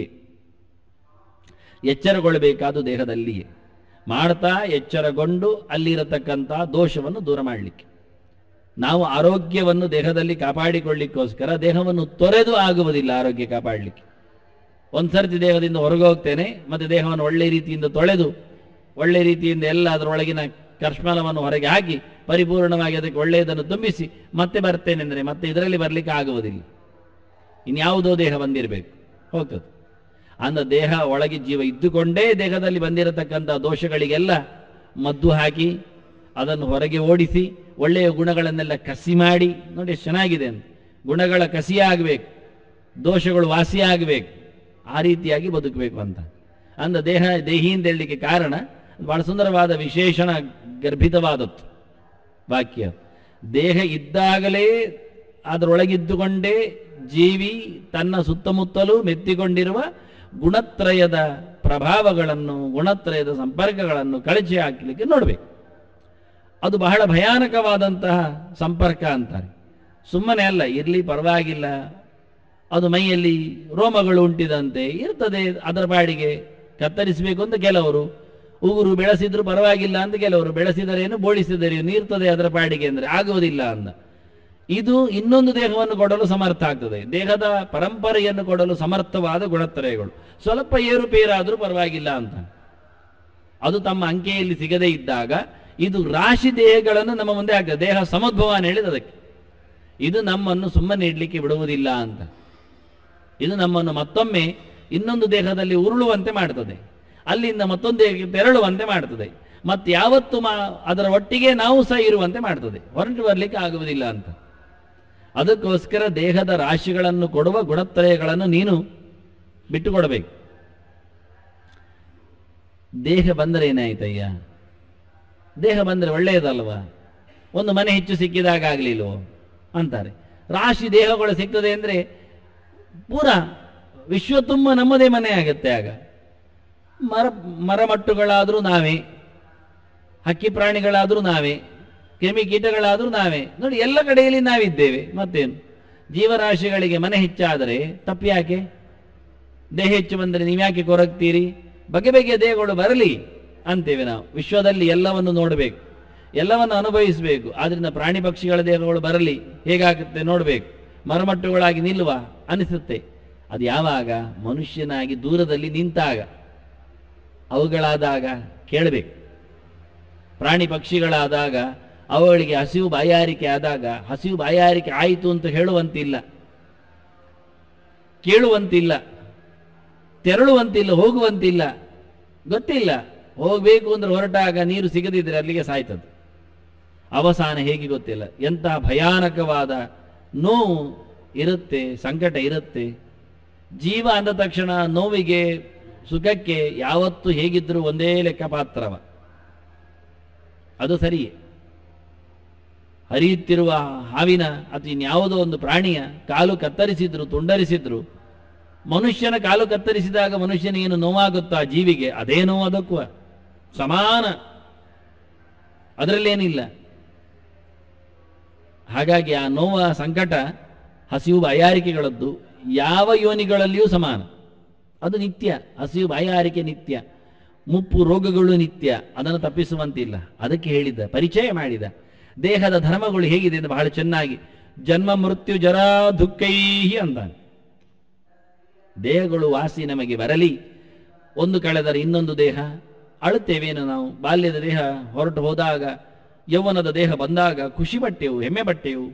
ಎಚ್ಚರಗೊಳ್ಳಬೇಕಾದು ದೇಹದಲ್ಲಿಯೇ ಮಾಡ್ತಾ ಎಚ್ಚರಗೊಂಡು ಅಲ್ಲಿರತಕ್ಕಂಥ ದೋಷವನ್ನು ದೂರ ಮಾಡಲಿಕ್ಕೆ ನಾವು ಆರೋಗ್ಯವನ್ನು ದೇಹದಲ್ಲಿ ಕಾಪಾಡಿಕೊಳ್ಳಿಕ್ಕೋಸ್ಕರ ದೇಹವನ್ನು ತೊರೆದು ಆಗುವುದಿಲ್ಲ ಆರೋಗ್ಯ ಕಾಪಾಡಲಿಕ್ಕೆ ಒಂದ್ಸರ್ತಿ ದೇಹದಿಂದ ಹೊರಗೆ ಹೋಗ್ತೇನೆ ಮತ್ತೆ ದೇಹವನ್ನು ಒಳ್ಳೆ ರೀತಿಯಿಂದ ತೊಳೆದು ಒಳ್ಳೆ ರೀತಿಯಿಂದ ಎಲ್ಲ ಅದರೊಳಗಿನ ಕರ್ಷ್ಮಲವನ್ನು ಹೊರಗೆ ಹಾಕಿ ಪರಿಪೂರ್ಣವಾಗಿ ಅದಕ್ಕೆ ಒಳ್ಳೆಯದನ್ನು ತುಂಬಿಸಿ ಮತ್ತೆ ಬರ್ತೇನೆ ಅಂದರೆ ಮತ್ತೆ ಇದರಲ್ಲಿ ಬರಲಿಕ್ಕೆ ಆಗುವುದಿಲ್ಲ ಇನ್ಯಾವುದೋ ದೇಹ ಬಂದಿರಬೇಕು ಹೋಗ್ತದೆ ಅಂದ ದೇಹ ಒಳಗೆ ಜೀವ ಇದ್ದುಕೊಂಡೇ ದೇಹದಲ್ಲಿ ಬಂದಿರತಕ್ಕಂಥ ದೋಷಗಳಿಗೆಲ್ಲ ಮದ್ದು ಹಾಕಿ ಅದನ್ನು ಹೊರಗೆ ಓಡಿಸಿ ಒಳ್ಳೆಯ ಗುಣಗಳನ್ನೆಲ್ಲ ಕಸಿ ಮಾಡಿ ನೋಡಿ ಎಷ್ಟು ಚೆನ್ನಾಗಿದೆ ಅಂತ ಗುಣಗಳ ಕಸಿ ಆಗಬೇಕು ದೋಷಗಳು ವಾಸಿ ಆಗಬೇಕು ಆ ರೀತಿಯಾಗಿ ಬದುಕಬೇಕು ಅಂತ ಅಂದ ದೇಹ ದೇಹಿ ಅಂತ ಹೇಳಲಿಕ್ಕೆ ಕಾರಣ ಬಹಳ ಸುಂದರವಾದ ವಿಶೇಷಣ ಗರ್ಭಿತವಾದದ್ದು ವಾಕ್ಯ ದೇಹ ಇದ್ದಾಗಲೇ ಅದರೊಳಗಿದ್ದುಕೊಂಡೇ ಜೀವಿ ತನ್ನ ಸುತ್ತಮುತ್ತಲೂ ಮೆತ್ತಿಕೊಂಡಿರುವ ಗುಣತ್ರಯದ ಪ್ರಭಾವಗಳನ್ನು ಗುಣತ್ರಯದ ಸಂಪರ್ಕಗಳನ್ನು ಕಳಚಿ ಹಾಕಲಿಕ್ಕೆ ನೋಡಬೇಕು ಅದು ಬಹಳ ಭಯಾನಕವಾದಂತಹ ಸಂಪರ್ಕ ಅಂತಾರೆ ಸುಮ್ಮನೆ ಅಲ್ಲ ಇರಲಿ ಪರವಾಗಿಲ್ಲ ಅದು ಮೈಯಲ್ಲಿ ರೋಮಗಳು ಉಂಟಿದಂತೆ ಇರ್ತದೆ ಅದರ ಬಾಡಿಗೆ ಕತ್ತರಿಸಬೇಕು ಅಂತ ಕೆಲವರು ಉಗುರು ಬೆಳೆಸಿದ್ರು ಪರವಾಗಿಲ್ಲ ಅಂತ ಕೆಲವರು ಬೆಳೆಸಿದರೇನು ಬೋಳಿಸಿದರೇನು ಇರ್ತದೆ ಅದರ ಪಾಡಿಗೆ ಅಂದರೆ ಆಗುವುದಿಲ್ಲ ಅಂದ ಇದು ಇನ್ನೊಂದು ದೇಹವನ್ನು ಕೊಡಲು ಸಮರ್ಥ ಆಗ್ತದೆ ದೇಹದ ಪರಂಪರೆಯನ್ನು ಕೊಡಲು ಸಮರ್ಥವಾದ ಗುಣತ್ರಯಗಳು ಸ್ವಲ್ಪ ಏರುಪೇರಾದರೂ ಪರವಾಗಿಲ್ಲ ಅಂತ ಅದು ತಮ್ಮ ಅಂಕೆಯಲ್ಲಿ ಸಿಗದೇ ಇದ್ದಾಗ ಇದು ರಾಶಿ ದೇಹಗಳನ್ನು ನಮ್ಮ ಮುಂದೆ ಆಗ್ತದೆ ದೇಹ ಸಮುದ್ಭವ ಅಂತ ಹೇಳಿದ ಅದಕ್ಕೆ ಇದು ನಮ್ಮನ್ನು ಸುಮ್ಮನೆ ಇಡ್ಲಿಕ್ಕೆ ಬಿಡುವುದಿಲ್ಲ ಅಂತ ಇದು ನಮ್ಮನ್ನು ಮತ್ತೊಮ್ಮೆ ಇನ್ನೊಂದು ದೇಹದಲ್ಲಿ ಉರುಳುವಂತೆ ಮಾಡ್ತದೆ ಅಲ್ಲಿಂದ ಮತ್ತೊಂದು ದೇಹಕ್ಕೆ ತೆರಳುವಂತೆ ಮಾಡ್ತದೆ ಮತ್ತೆ ಯಾವತ್ತು ಮಾ ಅದರ ಒಟ್ಟಿಗೆ ನಾವು ಸಹ ಇರುವಂತೆ ಮಾಡ್ತದೆ ಹೊರಟು ಬರಲಿಕ್ಕೆ ಆಗುವುದಿಲ್ಲ ಅಂತ ಅದಕ್ಕೋಸ್ಕರ ದೇಹದ ರಾಶಿಗಳನ್ನು ಕೊಡುವ ಗುಣತ್ರಯಗಳನ್ನು ನೀನು ಬಿಟ್ಟುಕೊಡಬೇಕು ದೇಹ ಬಂದರೆ ಏನಾಯ್ತಯ್ಯ ದೇಹ ಬಂದರೆ ಒಳ್ಳೆಯದಲ್ವಾ ಒಂದು ಮನೆ ಹೆಚ್ಚು ಸಿಕ್ಕಿದಾಗ ಆಗ್ಲಿಲ್ವೋ ಅಂತಾರೆ ರಾಶಿ ದೇಹಗಳು ಸಿಗ್ತದೆ ಅಂದರೆ ಪೂರ ವಿಶ್ವ ತುಂಬ ನಮ್ಮದೇ ಮನೆ ಆಗುತ್ತೆ ಆಗ ಮರ ಮರಮಟ್ಟುಗಳಾದರೂ ನಾವೇ ಹಕ್ಕಿ ಪ್ರಾಣಿಗಳಾದರೂ ನಾವೇ ಕ್ರಿಮಿ ಕೀಟಗಳಾದರೂ ನಾವೇ ನೋಡಿ ಎಲ್ಲ ಕಡೆಯಲ್ಲಿ ನಾವಿದ್ದೇವೆ ಮತ್ತೇನು ಜೀವರಾಶಿಗಳಿಗೆ ಮನೆ ಹೆಚ್ಚಾದರೆ ತಪ್ಪು ಯಾಕೆ ದೇಹ ಹೆಚ್ಚು ಬಂದರೆ ನೀವ್ಯಾಕೆ ಕೊರಗ್ತೀರಿ ಬಗೆ ಬಗೆಯ ದೇಹಗಳು ಬರಲಿ ಅಂತೇವೆ ನಾವು ವಿಶ್ವದಲ್ಲಿ ಎಲ್ಲವನ್ನು ನೋಡಬೇಕು ಎಲ್ಲವನ್ನು ಅನುಭವಿಸಬೇಕು ಆದ್ರಿಂದ ಪ್ರಾಣಿ ಪಕ್ಷಿಗಳ ದೇಹಗಳು ಬರಲಿ ಹೇಗಾಗುತ್ತೆ ನೋಡಬೇಕು ಮರಮಟ್ಟುಗಳಾಗಿ ನಿಲ್ಲುವ ಅನಿಸುತ್ತೆ ಅದು ಯಾವಾಗ ಮನುಷ್ಯನಾಗಿ ದೂರದಲ್ಲಿ ನಿಂತಾಗ ಅವುಗಳಾದಾಗ ಕೇಳಬೇಕು ಪ್ರಾಣಿ ಪಕ್ಷಿಗಳಾದಾಗ ಅವುಗಳಿಗೆ ಹಸಿವು ಬಾಯಾರಿಕೆ ಆದಾಗ ಹಸಿವು ಬಾಯಾರಿಕೆ ಆಯಿತು ಅಂತ ಹೇಳುವಂತಿಲ್ಲ ಕೇಳುವಂತಿಲ್ಲ ತೆರಳುವಂತಿಲ್ಲ ಹೋಗುವಂತಿಲ್ಲ ಗೊತ್ತಿಲ್ಲ ಹೋಗಬೇಕು ಅಂದ್ರೆ ಹೊರಟಾಗ ನೀರು ಸಿಗದಿದ್ರೆ ಅಲ್ಲಿಗೆ ಸಾಯ್ತದೆ ಅವಸಾನ ಹೇಗೆ ಗೊತ್ತಿಲ್ಲ ಎಂತಹ ಭಯಾನಕವಾದ ನೋವು ಇರುತ್ತೆ ಸಂಕಟ ಇರುತ್ತೆ ಜೀವ ಅಂದ ತಕ್ಷಣ ನೋವಿಗೆ ಸುಖಕ್ಕೆ ಯಾವತ್ತೂ ಹೇಗಿದ್ರೂ ಒಂದೇ ಲೆಕ್ಕ ಪಾತ್ರವ ಅದು ಸರಿಯೇ ಹರಿಯುತ್ತಿರುವ ಹಾವಿನ ಅಥವಾ ಇನ್ಯಾವುದೋ ಒಂದು ಪ್ರಾಣಿಯ ಕಾಲು ಕತ್ತರಿಸಿದ್ರು ತುಂಡರಿಸಿದ್ರು ಮನುಷ್ಯನ ಕಾಲು ಕತ್ತರಿಸಿದಾಗ ಮನುಷ್ಯನಿಗೇನು ನೋವಾಗುತ್ತೋ ಆ ಜೀವಿಗೆ ಅದೇ ನೋವು ಅದಕ್ಕೂ ಸಮಾನ ಅದರಲ್ಲೇನಿಲ್ಲ ಹಾಗಾಗಿ ಆ ನೋವ ಸಂಕಟ ಹಸಿವು ಬಾಯಾರಿಕೆಗಳದ್ದು ಯಾವ ಯೋನಿಗಳಲ್ಲಿಯೂ ಸಮಾನ ಅದು ನಿತ್ಯ ಹಸಿವು ಬಾಯಾರಿಕೆ ನಿತ್ಯ ಮುಪ್ಪು ರೋಗಗಳು ನಿತ್ಯ ಅದನ್ನು ತಪ್ಪಿಸುವಂತಿಲ್ಲ ಅದಕ್ಕೆ ಹೇಳಿದ್ದ ಪರಿಚಯ ಮಾಡಿದ ದೇಹದ ಧರ್ಮಗಳು ಹೇಗಿದೆ ಅಂತ ಬಹಳ ಚೆನ್ನಾಗಿ ಜನ್ಮ ಮೃತ್ಯು ಜರಾ ದುಃಖೈಹಿ ಅಂತಾನೆ ದೇಹಗಳು ವಾಸಿ ನಮಗೆ ಬರಲಿ ಒಂದು ಕಳೆದರೆ ಇನ್ನೊಂದು ದೇಹ ಅಳುತ್ತೇವೇನು ನಾವು ಬಾಲ್ಯದ ದೇಹ ಹೊರಟು ಹೋದಾಗ ಯೌವನದ ದೇಹ ಬಂದಾಗ ಖುಷಿ ಪಟ್ಟೆವು ಹೆಮ್ಮೆ ಪಟ್ಟೆವು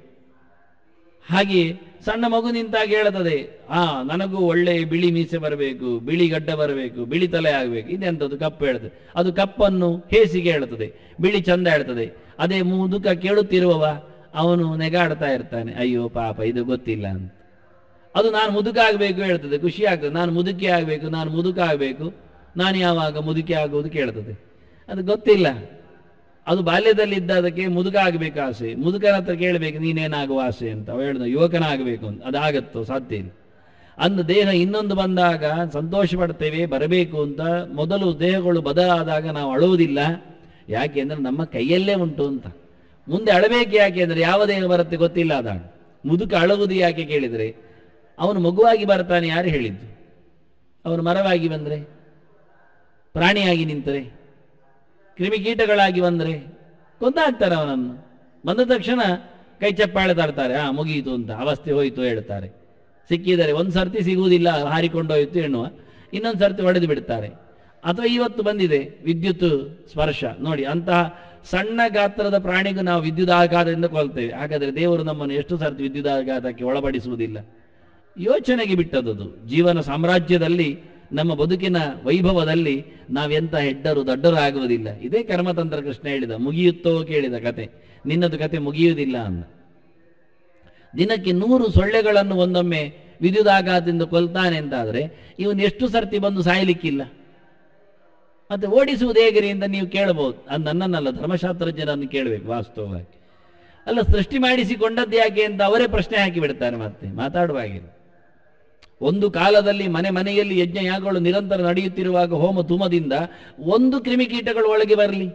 ಹಾಗೆ ಸಣ್ಣ ಮಗು ನಿಂತಾಗ ಹೇಳುತ್ತದೆ ಆ ನನಗೂ ಒಳ್ಳೆ ಬಿಳಿ ಮೀಸೆ ಬರಬೇಕು ಬಿಳಿ ಗಡ್ಡ ಬರಬೇಕು ಬಿಳಿ ತಲೆ ಆಗಬೇಕು ಇದೆಂಥದ್ದು ಕಪ್ಪು ಹೇಳ್ತದೆ ಅದು ಕಪ್ಪನ್ನು ಹೇಸಿಗೆ ಹೇಳ್ತದೆ ಬಿಳಿ ಚಂದ ಹೇಳ್ತದೆ ಅದೇ ಮುದುಕ ಕೇಳುತ್ತಿರುವವ ಅವನು ನೆಗಾಡ್ತಾ ಇರ್ತಾನೆ ಅಯ್ಯೋ ಪಾಪ ಇದು ಗೊತ್ತಿಲ್ಲ ಅಂತ ಅದು ನಾನು ಮುದುಕ ಆಗಬೇಕು ಹೇಳ್ತದೆ ಖುಷಿ ಆಗ್ತದೆ ನಾನು ಮುದುಕಿ ಆಗಬೇಕು ನಾನು ಮುದುಕ ಆಗಬೇಕು ನಾನು ಯಾವಾಗ ಮುದುಕಿ ಆಗುವುದು ಕೇಳ್ತದೆ ಅದು ಗೊತ್ತಿಲ್ಲ ಅದು ಬಾಲ್ಯದಲ್ಲಿ ಇದ್ದದಕ್ಕೆ ಮುದುಕ ಆಗಬೇಕು ಆಸೆ ಮುದುಕನ ಹತ್ರ ಕೇಳಬೇಕು ನೀನೇನಾಗುವ ಆಸೆ ಅಂತ ಅವ ಹೇಳಿದ ಯುವಕನಾಗಬೇಕು ಅಂತ ಅದಾಗತ್ತೋ ಸಾಧ್ಯ ಇಲ್ಲ ಅಂದು ದೇಹ ಇನ್ನೊಂದು ಬಂದಾಗ ಸಂತೋಷ ಪಡ್ತೇವೆ ಬರಬೇಕು ಅಂತ ಮೊದಲು ದೇಹಗಳು ಬದಲಾದಾಗ ನಾವು ಅಳುವುದಿಲ್ಲ ಯಾಕೆ ಅಂದ್ರೆ ನಮ್ಮ ಕೈಯಲ್ಲೇ ಉಂಟು ಅಂತ ಮುಂದೆ ಅಳಬೇಕು ಯಾಕೆ ಅಂದ್ರೆ ಯಾವ ದೇಹ ಬರುತ್ತೆ ಗೊತ್ತಿಲ್ಲ ಅದಾಗ ಮುದುಕ ಅಳುವುದು ಯಾಕೆ ಕೇಳಿದರೆ ಅವನು ಮಗುವಾಗಿ ಬರ್ತಾನೆ ಯಾರು ಹೇಳಿದ್ದು ಅವನು ಮರವಾಗಿ ಬಂದರೆ ಪ್ರಾಣಿಯಾಗಿ ನಿಂತರೆ ಕ್ರಿಮಿಕೀಟಗಳಾಗಿ ಬಂದರೆ ಕೊಂದಾಗ್ತಾರೆ ಅವನನ್ನು ಬಂದ ತಕ್ಷಣ ಕೈ ಚಪ್ಪಾಳೆ ತರ್ತಾರೆ ಆ ಮುಗಿಯಿತು ಅಂತ ಅವಸ್ಥೆ ಹೋಯಿತು ಹೇಳ್ತಾರೆ ಸಿಕ್ಕಿದರೆ ಒಂದು ಸರ್ತಿ ಸಿಗುವುದಿಲ್ಲ ಹಾರಿಕೊಂಡೋಯ್ತು ಎನ್ನುವ ಇನ್ನೊಂದು ಸರ್ತಿ ಹೊಡೆದು ಬಿಡ್ತಾರೆ ಅಥವಾ ಇವತ್ತು ಬಂದಿದೆ ವಿದ್ಯುತ್ ಸ್ಪರ್ಶ ನೋಡಿ ಅಂತಹ ಸಣ್ಣ ಗಾತ್ರದ ಪ್ರಾಣಿಗೂ ನಾವು ವಿದ್ಯುದಾಘಾತದಿಂದ ಕೊಲ್ತೇವೆ ಹಾಗಾದರೆ ದೇವರು ನಮ್ಮನ್ನು ಎಷ್ಟು ಸರ್ತಿ ವಿದ್ಯುದಾಘಾತಕ್ಕೆ ಒಳಪಡಿಸುವುದಿಲ್ಲ ಯೋಚನೆಗೆ ಬಿಟ್ಟದ್ದು ಜೀವನ ಸಾಮ್ರಾಜ್ಯದಲ್ಲಿ ನಮ್ಮ ಬದುಕಿನ ವೈಭವದಲ್ಲಿ ನಾವೆಂತ ಹೆಡ್ಡರು ದೊಡ್ಡರು ಆಗುವುದಿಲ್ಲ ಇದೇ ಕರ್ಮತಂತ್ರ ಕೃಷ್ಣ ಹೇಳಿದ ಮುಗಿಯುತ್ತೋ ಕೇಳಿದ ಕತೆ ನಿನ್ನದು ಕತೆ ಮುಗಿಯುವುದಿಲ್ಲ ಅಂದ ದಿನಕ್ಕೆ ನೂರು ಸೊಳ್ಳೆಗಳನ್ನು ಒಂದೊಮ್ಮೆ ವಿದ್ಯುದಾಘಾತದಿಂದ ಕೊಲ್ತಾನೆ ಅಂತಾದ್ರೆ ಇವನು ಎಷ್ಟು ಸರ್ತಿ ಬಂದು ಸಾಯಲಿಕ್ಕಿಲ್ಲ ಮತ್ತೆ ಓಡಿಸುವುದು ಹೇಗಿರಿ ಅಂತ ನೀವು ಕೇಳಬಹುದು ಅದು ನನ್ನನ್ನಲ್ಲ ಧರ್ಮಶಾಸ್ತ್ರಜ್ಞರನ್ನು ಕೇಳಬೇಕು ವಾಸ್ತವವಾಗಿ ಅಲ್ಲ ಸೃಷ್ಟಿ ಮಾಡಿಸಿಕೊಂಡದ್ದು ಯಾಕೆ ಅಂತ ಅವರೇ ಪ್ರಶ್ನೆ ಹಾಕಿ ಬಿಡ್ತಾರೆ ಮತ್ತೆ ಮಾತಾಡುವಾಗಿಲ್ಲ ಒಂದು ಕಾಲದಲ್ಲಿ ಮನೆ ಮನೆಯಲ್ಲಿ ಯಜ್ಞ ಯಾಗಗಳು ನಿರಂತರ ನಡೆಯುತ್ತಿರುವಾಗ ಹೋಮ ತುಮದಿಂದ ಒಂದು ಕ್ರಿಮಿಕೀಟಗಳು ಒಳಗೆ ಬರಲಿ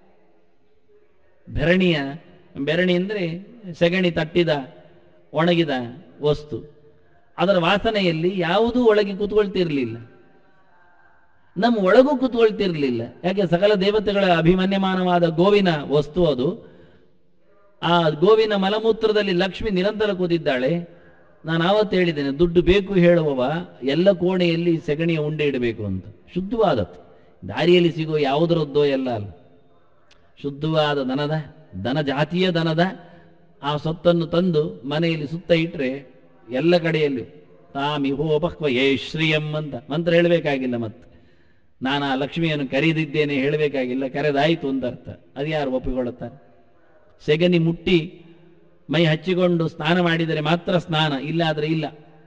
ಬೆರಣಿಯ ಬೆರಣಿ ಅಂದರೆ ಸೆಗಣಿ ತಟ್ಟಿದ ಒಣಗಿದ ವಸ್ತು ಅದರ ವಾಸನೆಯಲ್ಲಿ ಯಾವುದೂ ಒಳಗೆ ಕೂತ್ಕೊಳ್ತಿರ್ಲಿಲ್ಲ ನಮ್ಮ ಒಳಗೂ ಕೂತ್ಕೊಳ್ತಿರ್ಲಿಲ್ಲ ಯಾಕೆ ಸಕಲ ದೇವತೆಗಳ ಅಭಿಮನ್ಯಮಾನವಾದ ಗೋವಿನ ವಸ್ತು ಅದು ಆ ಗೋವಿನ ಮಲಮೂತ್ರದಲ್ಲಿ ಲಕ್ಷ್ಮಿ ನಿರಂತರ ಕೂತಿದ್ದಾಳೆ ನಾನು ಆವತ್ತು ಹೇಳಿದ್ದೇನೆ ದುಡ್ಡು ಬೇಕು ಹೇಳುವವ ಎಲ್ಲ ಕೋಣೆಯಲ್ಲಿ ಸೆಗಣಿಯ ಉಂಡೆ ಇಡಬೇಕು ಅಂತ ಶುದ್ಧವಾದದ್ದು ದಾರಿಯಲ್ಲಿ ಸಿಗೋ ಯಾವುದರದ್ದೋ ಎಲ್ಲ ಅಲ್ಲ ಶುದ್ಧವಾದ ದನದ ದನ ಜಾತಿಯ ದನದ ಆ ಸೊತ್ತನ್ನು ತಂದು ಮನೆಯಲ್ಲಿ ಸುತ್ತ ಇಟ್ಟರೆ ಎಲ್ಲ ಕಡೆಯಲ್ಲಿ ತಾಮಿ ಹೋ ಬಹ್ವ ಯೇ ಶ್ರೀಯಂ ಅಂತ ಮಂತ್ರ ಹೇಳಬೇಕಾಗಿಲ್ಲ ಮತ್ತೆ ನಾನು ಆ ಲಕ್ಷ್ಮಿಯನ್ನು ಕರೆದಿದ್ದೇನೆ ಹೇಳಬೇಕಾಗಿಲ್ಲ ಕರೆದಾಯಿತು ಅಂತ ಅರ್ಥ ಅದು ಯಾರು ಒಪ್ಪಿಕೊಳ್ಳುತ್ತಾರೆ ಸೆಗಣಿ ಮುಟ್ಟಿ ಮೈ ಹಚ್ಚಿಕೊಂಡು ಸ್ನಾನ ಮಾಡಿದರೆ ಮಾತ್ರ ಸ್ನಾನ ಇಲ್ಲ ಆದರೆ ಇಲ್ಲ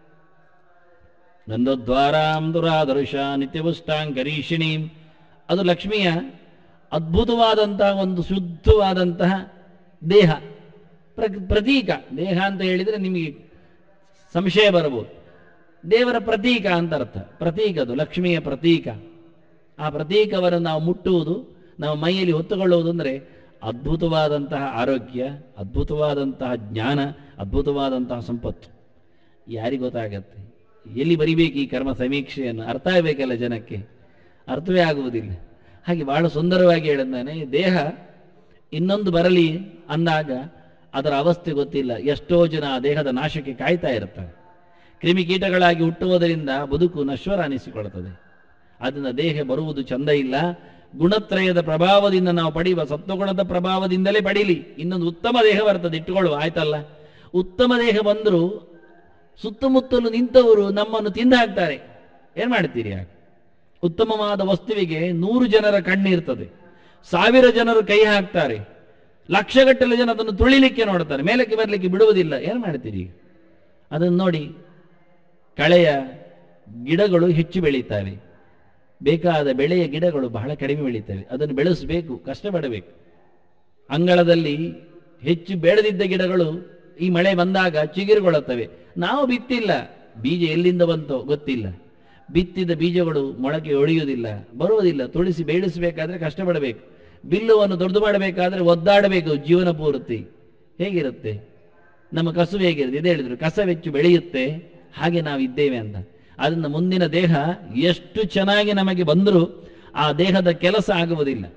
ನಂದದ್ವಾರಾಂ ದುರಾದರ್ಶ ನಿತ್ಯವಷ್ಟಾಂಗರೀಷಿಣೀಂ ಅದು ಲಕ್ಷ್ಮಿಯ ಅದ್ಭುತವಾದಂತಹ ಒಂದು ಶುದ್ಧವಾದಂತಹ ದೇಹ ಪ್ರ ಪ್ರತೀಕ ದೇಹ ಅಂತ ಹೇಳಿದರೆ ನಿಮಗೆ ಸಂಶಯ ಬರಬಹುದು ದೇವರ ಪ್ರತೀಕ ಅಂತ ಅರ್ಥ ಪ್ರತೀಕ ಅದು ಲಕ್ಷ್ಮಿಯ ಪ್ರತೀಕ ಆ ಪ್ರತೀಕವನ್ನು ನಾವು ಮುಟ್ಟುವುದು ನಾವು ಮೈಯಲ್ಲಿ ಹೊತ್ತುಕೊಳ್ಳುವುದು ಅಂದರೆ ಅದ್ಭುತವಾದಂತಹ ಆರೋಗ್ಯ ಅದ್ಭುತವಾದಂತಹ ಜ್ಞಾನ ಅದ್ಭುತವಾದಂತಹ ಸಂಪತ್ತು ಯಾರಿಗೆ ಗೊತ್ತಾಗತ್ತೆ ಎಲ್ಲಿ ಬರಿಬೇಕು ಈ ಕರ್ಮ ಸಮೀಕ್ಷೆಯನ್ನು ಅರ್ಥ ಆಗಬೇಕಲ್ಲ ಜನಕ್ಕೆ ಅರ್ಥವೇ ಆಗುವುದಿಲ್ಲ ಹಾಗೆ ಬಹಳ ಸುಂದರವಾಗಿ ಹೇಳಿದ್ದಾನೆ ದೇಹ ಇನ್ನೊಂದು ಬರಲಿ ಅಂದಾಗ ಅದರ ಅವಸ್ಥೆ ಗೊತ್ತಿಲ್ಲ ಎಷ್ಟೋ ಜನ ಆ ದೇಹದ ನಾಶಕ್ಕೆ ಕಾಯ್ತಾ ಇರ್ತಾರೆ ಕ್ರಿಮಿಕೀಟಗಳಾಗಿ ಹುಟ್ಟುವುದರಿಂದ ಬದುಕು ನಶ್ವರ ಅನಿಸಿಕೊಳ್ಳುತ್ತದೆ ಅದನ್ನ ದೇಹ ಬರುವುದು ಚಂದ ಇಲ್ಲ ಗುಣತ್ರಯದ ಪ್ರಭಾವದಿಂದ ನಾವು ಪಡೆಯುವ ಸತ್ವಗುಣದ ಪ್ರಭಾವದಿಂದಲೇ ಪಡೀಲಿ ಇನ್ನೊಂದು ಉತ್ತಮ ದೇಹ ಬರ್ತದೆ ಇಟ್ಟುಕೊಳ್ಳುವ ಆಯ್ತಲ್ಲ ಉತ್ತಮ ದೇಹ ಬಂದರೂ ಸುತ್ತಮುತ್ತಲು ನಿಂತವರು ನಮ್ಮನ್ನು ತಿಂದು ಹಾಕ್ತಾರೆ ಏನ್ ಮಾಡ್ತೀರಿ ಆಗ ಉತ್ತಮವಾದ ವಸ್ತುವಿಗೆ ನೂರು ಜನರ ಕಣ್ಣಿರ್ತದೆ ಸಾವಿರ ಜನರು ಕೈ ಹಾಕ್ತಾರೆ ಲಕ್ಷಗಟ್ಟಲೆ ಜನ ಅದನ್ನು ತುಳಿಲಿಕ್ಕೆ ನೋಡ್ತಾರೆ ಮೇಲಕ್ಕೆ ಬರಲಿಕ್ಕೆ ಬಿಡುವುದಿಲ್ಲ ಏನು ಮಾಡ್ತೀರಿ ಈಗ ಅದನ್ನು ನೋಡಿ ಕಳೆಯ ಗಿಡಗಳು ಹೆಚ್ಚು ಬೆಳೀತವೆ ಬೇಕಾದ ಬೆಳೆಯ ಗಿಡಗಳು ಬಹಳ ಕಡಿಮೆ ಬೆಳೀತವೆ ಅದನ್ನು ಬೆಳೆಸಬೇಕು ಕಷ್ಟಪಡಬೇಕು ಅಂಗಳದಲ್ಲಿ ಹೆಚ್ಚು ಬೆಳೆದಿದ್ದ ಗಿಡಗಳು ಈ ಮಳೆ ಬಂದಾಗ ಚಿಗುರುಗೊಳ್ಳುತ್ತವೆ ನಾವು ಬಿತ್ತಿಲ್ಲ ಬೀಜ ಎಲ್ಲಿಂದ ಬಂತೋ ಗೊತ್ತಿಲ್ಲ ಬಿತ್ತಿದ ಬೀಜಗಳು ಮೊಳಕೆ ಒಡೆಯುವುದಿಲ್ಲ ಬರುವುದಿಲ್ಲ ತುಳಿಸಿ ಬೇಡಿಸಬೇಕಾದ್ರೆ ಕಷ್ಟಪಡಬೇಕು ಬಿಲ್ಲುವನ್ನು ದೊಡ್ಡದು ಮಾಡಬೇಕಾದ್ರೆ ಒದ್ದಾಡಬೇಕು ಜೀವನ ಪೂರ್ತಿ ಹೇಗಿರುತ್ತೆ ನಮ್ಮ ಕಸು ಹೇಗಿರುತ್ತೆ ಇದೇ ಹೇಳಿದ್ರು ಕಸವೆಚ್ಚು ಬೆಳೆಯುತ್ತೆ ಹಾಗೆ ನಾವು ಇದ್ದೇವೆ ಅಂತ ಅದನ್ನ ಮುಂದಿನ ದೇಹ ಎಷ್ಟು ಚೆನ್ನಾಗಿ ನಮಗೆ ಬಂದರೂ ಆ ದೇಹದ ಕೆಲಸ ಆಗುವುದಿಲ್ಲ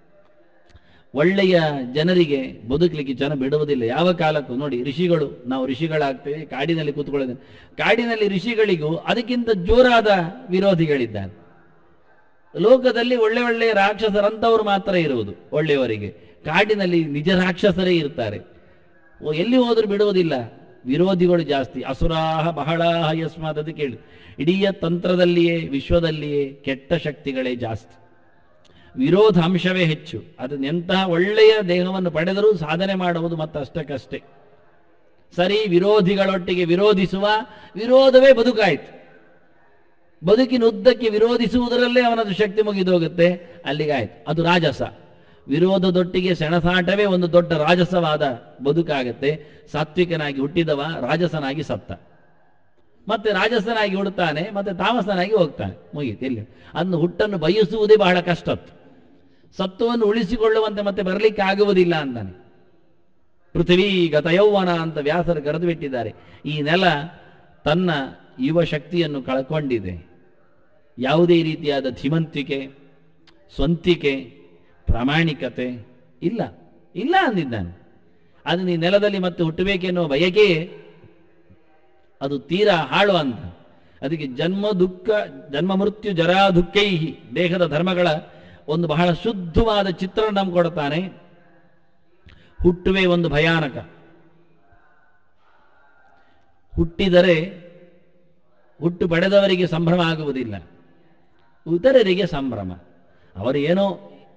ಒಳ್ಳೆಯ ಜನರಿಗೆ ಬದುಕಲಿಕ್ಕೆ ಜನ ಬಿಡುವುದಿಲ್ಲ ಯಾವ ಕಾಲಕ್ಕೂ ನೋಡಿ ಋಷಿಗಳು ನಾವು ಋಷಿಗಳಾಗ್ತೇವೆ ಕಾಡಿನಲ್ಲಿ ಕೂತ್ಕೊಳ್ಳೋದು ಕಾಡಿನಲ್ಲಿ ಋಷಿಗಳಿಗೂ ಅದಕ್ಕಿಂತ ಜೋರಾದ ವಿರೋಧಿಗಳಿದ್ದಾರೆ ಲೋಕದಲ್ಲಿ ಒಳ್ಳೆ ಒಳ್ಳೆಯ ರಾಕ್ಷಸರಂತವರು ಮಾತ್ರ ಇರುವುದು ಒಳ್ಳೆಯವರಿಗೆ ಕಾಡಿನಲ್ಲಿ ನಿಜ ರಾಕ್ಷಸರೇ ಇರ್ತಾರೆ ಓ ಎಲ್ಲಿ ಹೋದ್ರೂ ಬಿಡುವುದಿಲ್ಲ ವಿರೋಧಿಗಳು ಜಾಸ್ತಿ ಅಸುರಾಹ ಬಹಳ ಯಸ್ಮಾತ್ ಅದು ಕೇಳಿ ಇಡೀ ತಂತ್ರದಲ್ಲಿಯೇ ವಿಶ್ವದಲ್ಲಿಯೇ ಕೆಟ್ಟ ಶಕ್ತಿಗಳೇ ಜಾಸ್ತಿ ವಿರೋಧ ಅಂಶವೇ ಹೆಚ್ಚು ಅದನ್ನೆಂತಹ ಒಳ್ಳೆಯ ದೇಹವನ್ನು ಪಡೆದರೂ ಸಾಧನೆ ಮಾಡುವುದು ಮತ್ತಷ್ಟಕ್ಕಷ್ಟೇ ಸರಿ ವಿರೋಧಿಗಳೊಟ್ಟಿಗೆ ವಿರೋಧಿಸುವ ವಿರೋಧವೇ ಬದುಕಾಯಿತು ಬದುಕಿನ ಉದ್ದಕ್ಕೆ ವಿರೋಧಿಸುವುದರಲ್ಲೇ ಅವನದು ಶಕ್ತಿ ಮುಗಿದೋಗುತ್ತೆ ಅಲ್ಲಿಗಾಯ್ತು ಅದು ರಾಜಸ ವಿರೋಧದೊಟ್ಟಿಗೆ ಸೆಣಸಾಟವೇ ಒಂದು ದೊಡ್ಡ ರಾಜಸವಾದ ಬದುಕಾಗತ್ತೆ ಸಾತ್ವಿಕನಾಗಿ ಹುಟ್ಟಿದವ ರಾಜಸನಾಗಿ ಸತ್ತ ಮತ್ತೆ ರಾಜಸನಾಗಿ ಹುಡುತ್ತಾನೆ ಮತ್ತೆ ತಾಮಸನಾಗಿ ಹೋಗ್ತಾನೆ ಮುಗೀತು ಎಲ್ಲಿ ಅದನ್ನು ಹುಟ್ಟನ್ನು ಬಯಸುವುದೇ ಬಹಳ ಕಷ್ಟತ್ತು ಸತ್ವವನ್ನು ಉಳಿಸಿಕೊಳ್ಳುವಂತೆ ಮತ್ತೆ ಬರಲಿಕ್ಕೆ ಆಗುವುದಿಲ್ಲ ಅಂತಾನೆ ಪೃಥ್ವಿ ಗತಯೌವನ ಅಂತ ವ್ಯಾಸರು ಕರೆದು ಬಿಟ್ಟಿದ್ದಾರೆ ಈ ನೆಲ ತನ್ನ ಯುವ ಶಕ್ತಿಯನ್ನು ಕಳ್ಕೊಂಡಿದೆ ಯಾವುದೇ ರೀತಿಯಾದ ಧೀಮಂತಿಕೆ ಸ್ವಂತಿಕೆ ಪ್ರಾಮಾಣಿಕತೆ ಇಲ್ಲ ಇಲ್ಲ ಅಂದಿದ್ದಾನೆ ಅದು ಈ ನೆಲದಲ್ಲಿ ಮತ್ತೆ ಹುಟ್ಟಬೇಕೆನ್ನುವ ಬಯಕೆಯೇ ಅದು ತೀರಾ ಹಾಳು ಅಂತ ಅದಕ್ಕೆ ಜನ್ಮ ದುಃಖ ಜನ್ಮ ಮೃತ್ಯು ಜರಾ ದುಃಖೈಹಿ ದೇಹದ ಧರ್ಮಗಳ ಒಂದು ಬಹಳ ಶುದ್ಧವಾದ ಚಿತ್ರಣ ನಮ್ಗೆ ಕೊಡ್ತಾನೆ ಹುಟ್ಟುವೆ ಒಂದು ಭಯಾನಕ ಹುಟ್ಟಿದರೆ ಹುಟ್ಟು ಪಡೆದವರಿಗೆ ಸಂಭ್ರಮ ಆಗುವುದಿಲ್ಲ ಇತರರಿಗೆ ಸಂಭ್ರಮ ಅವರು ಏನೋ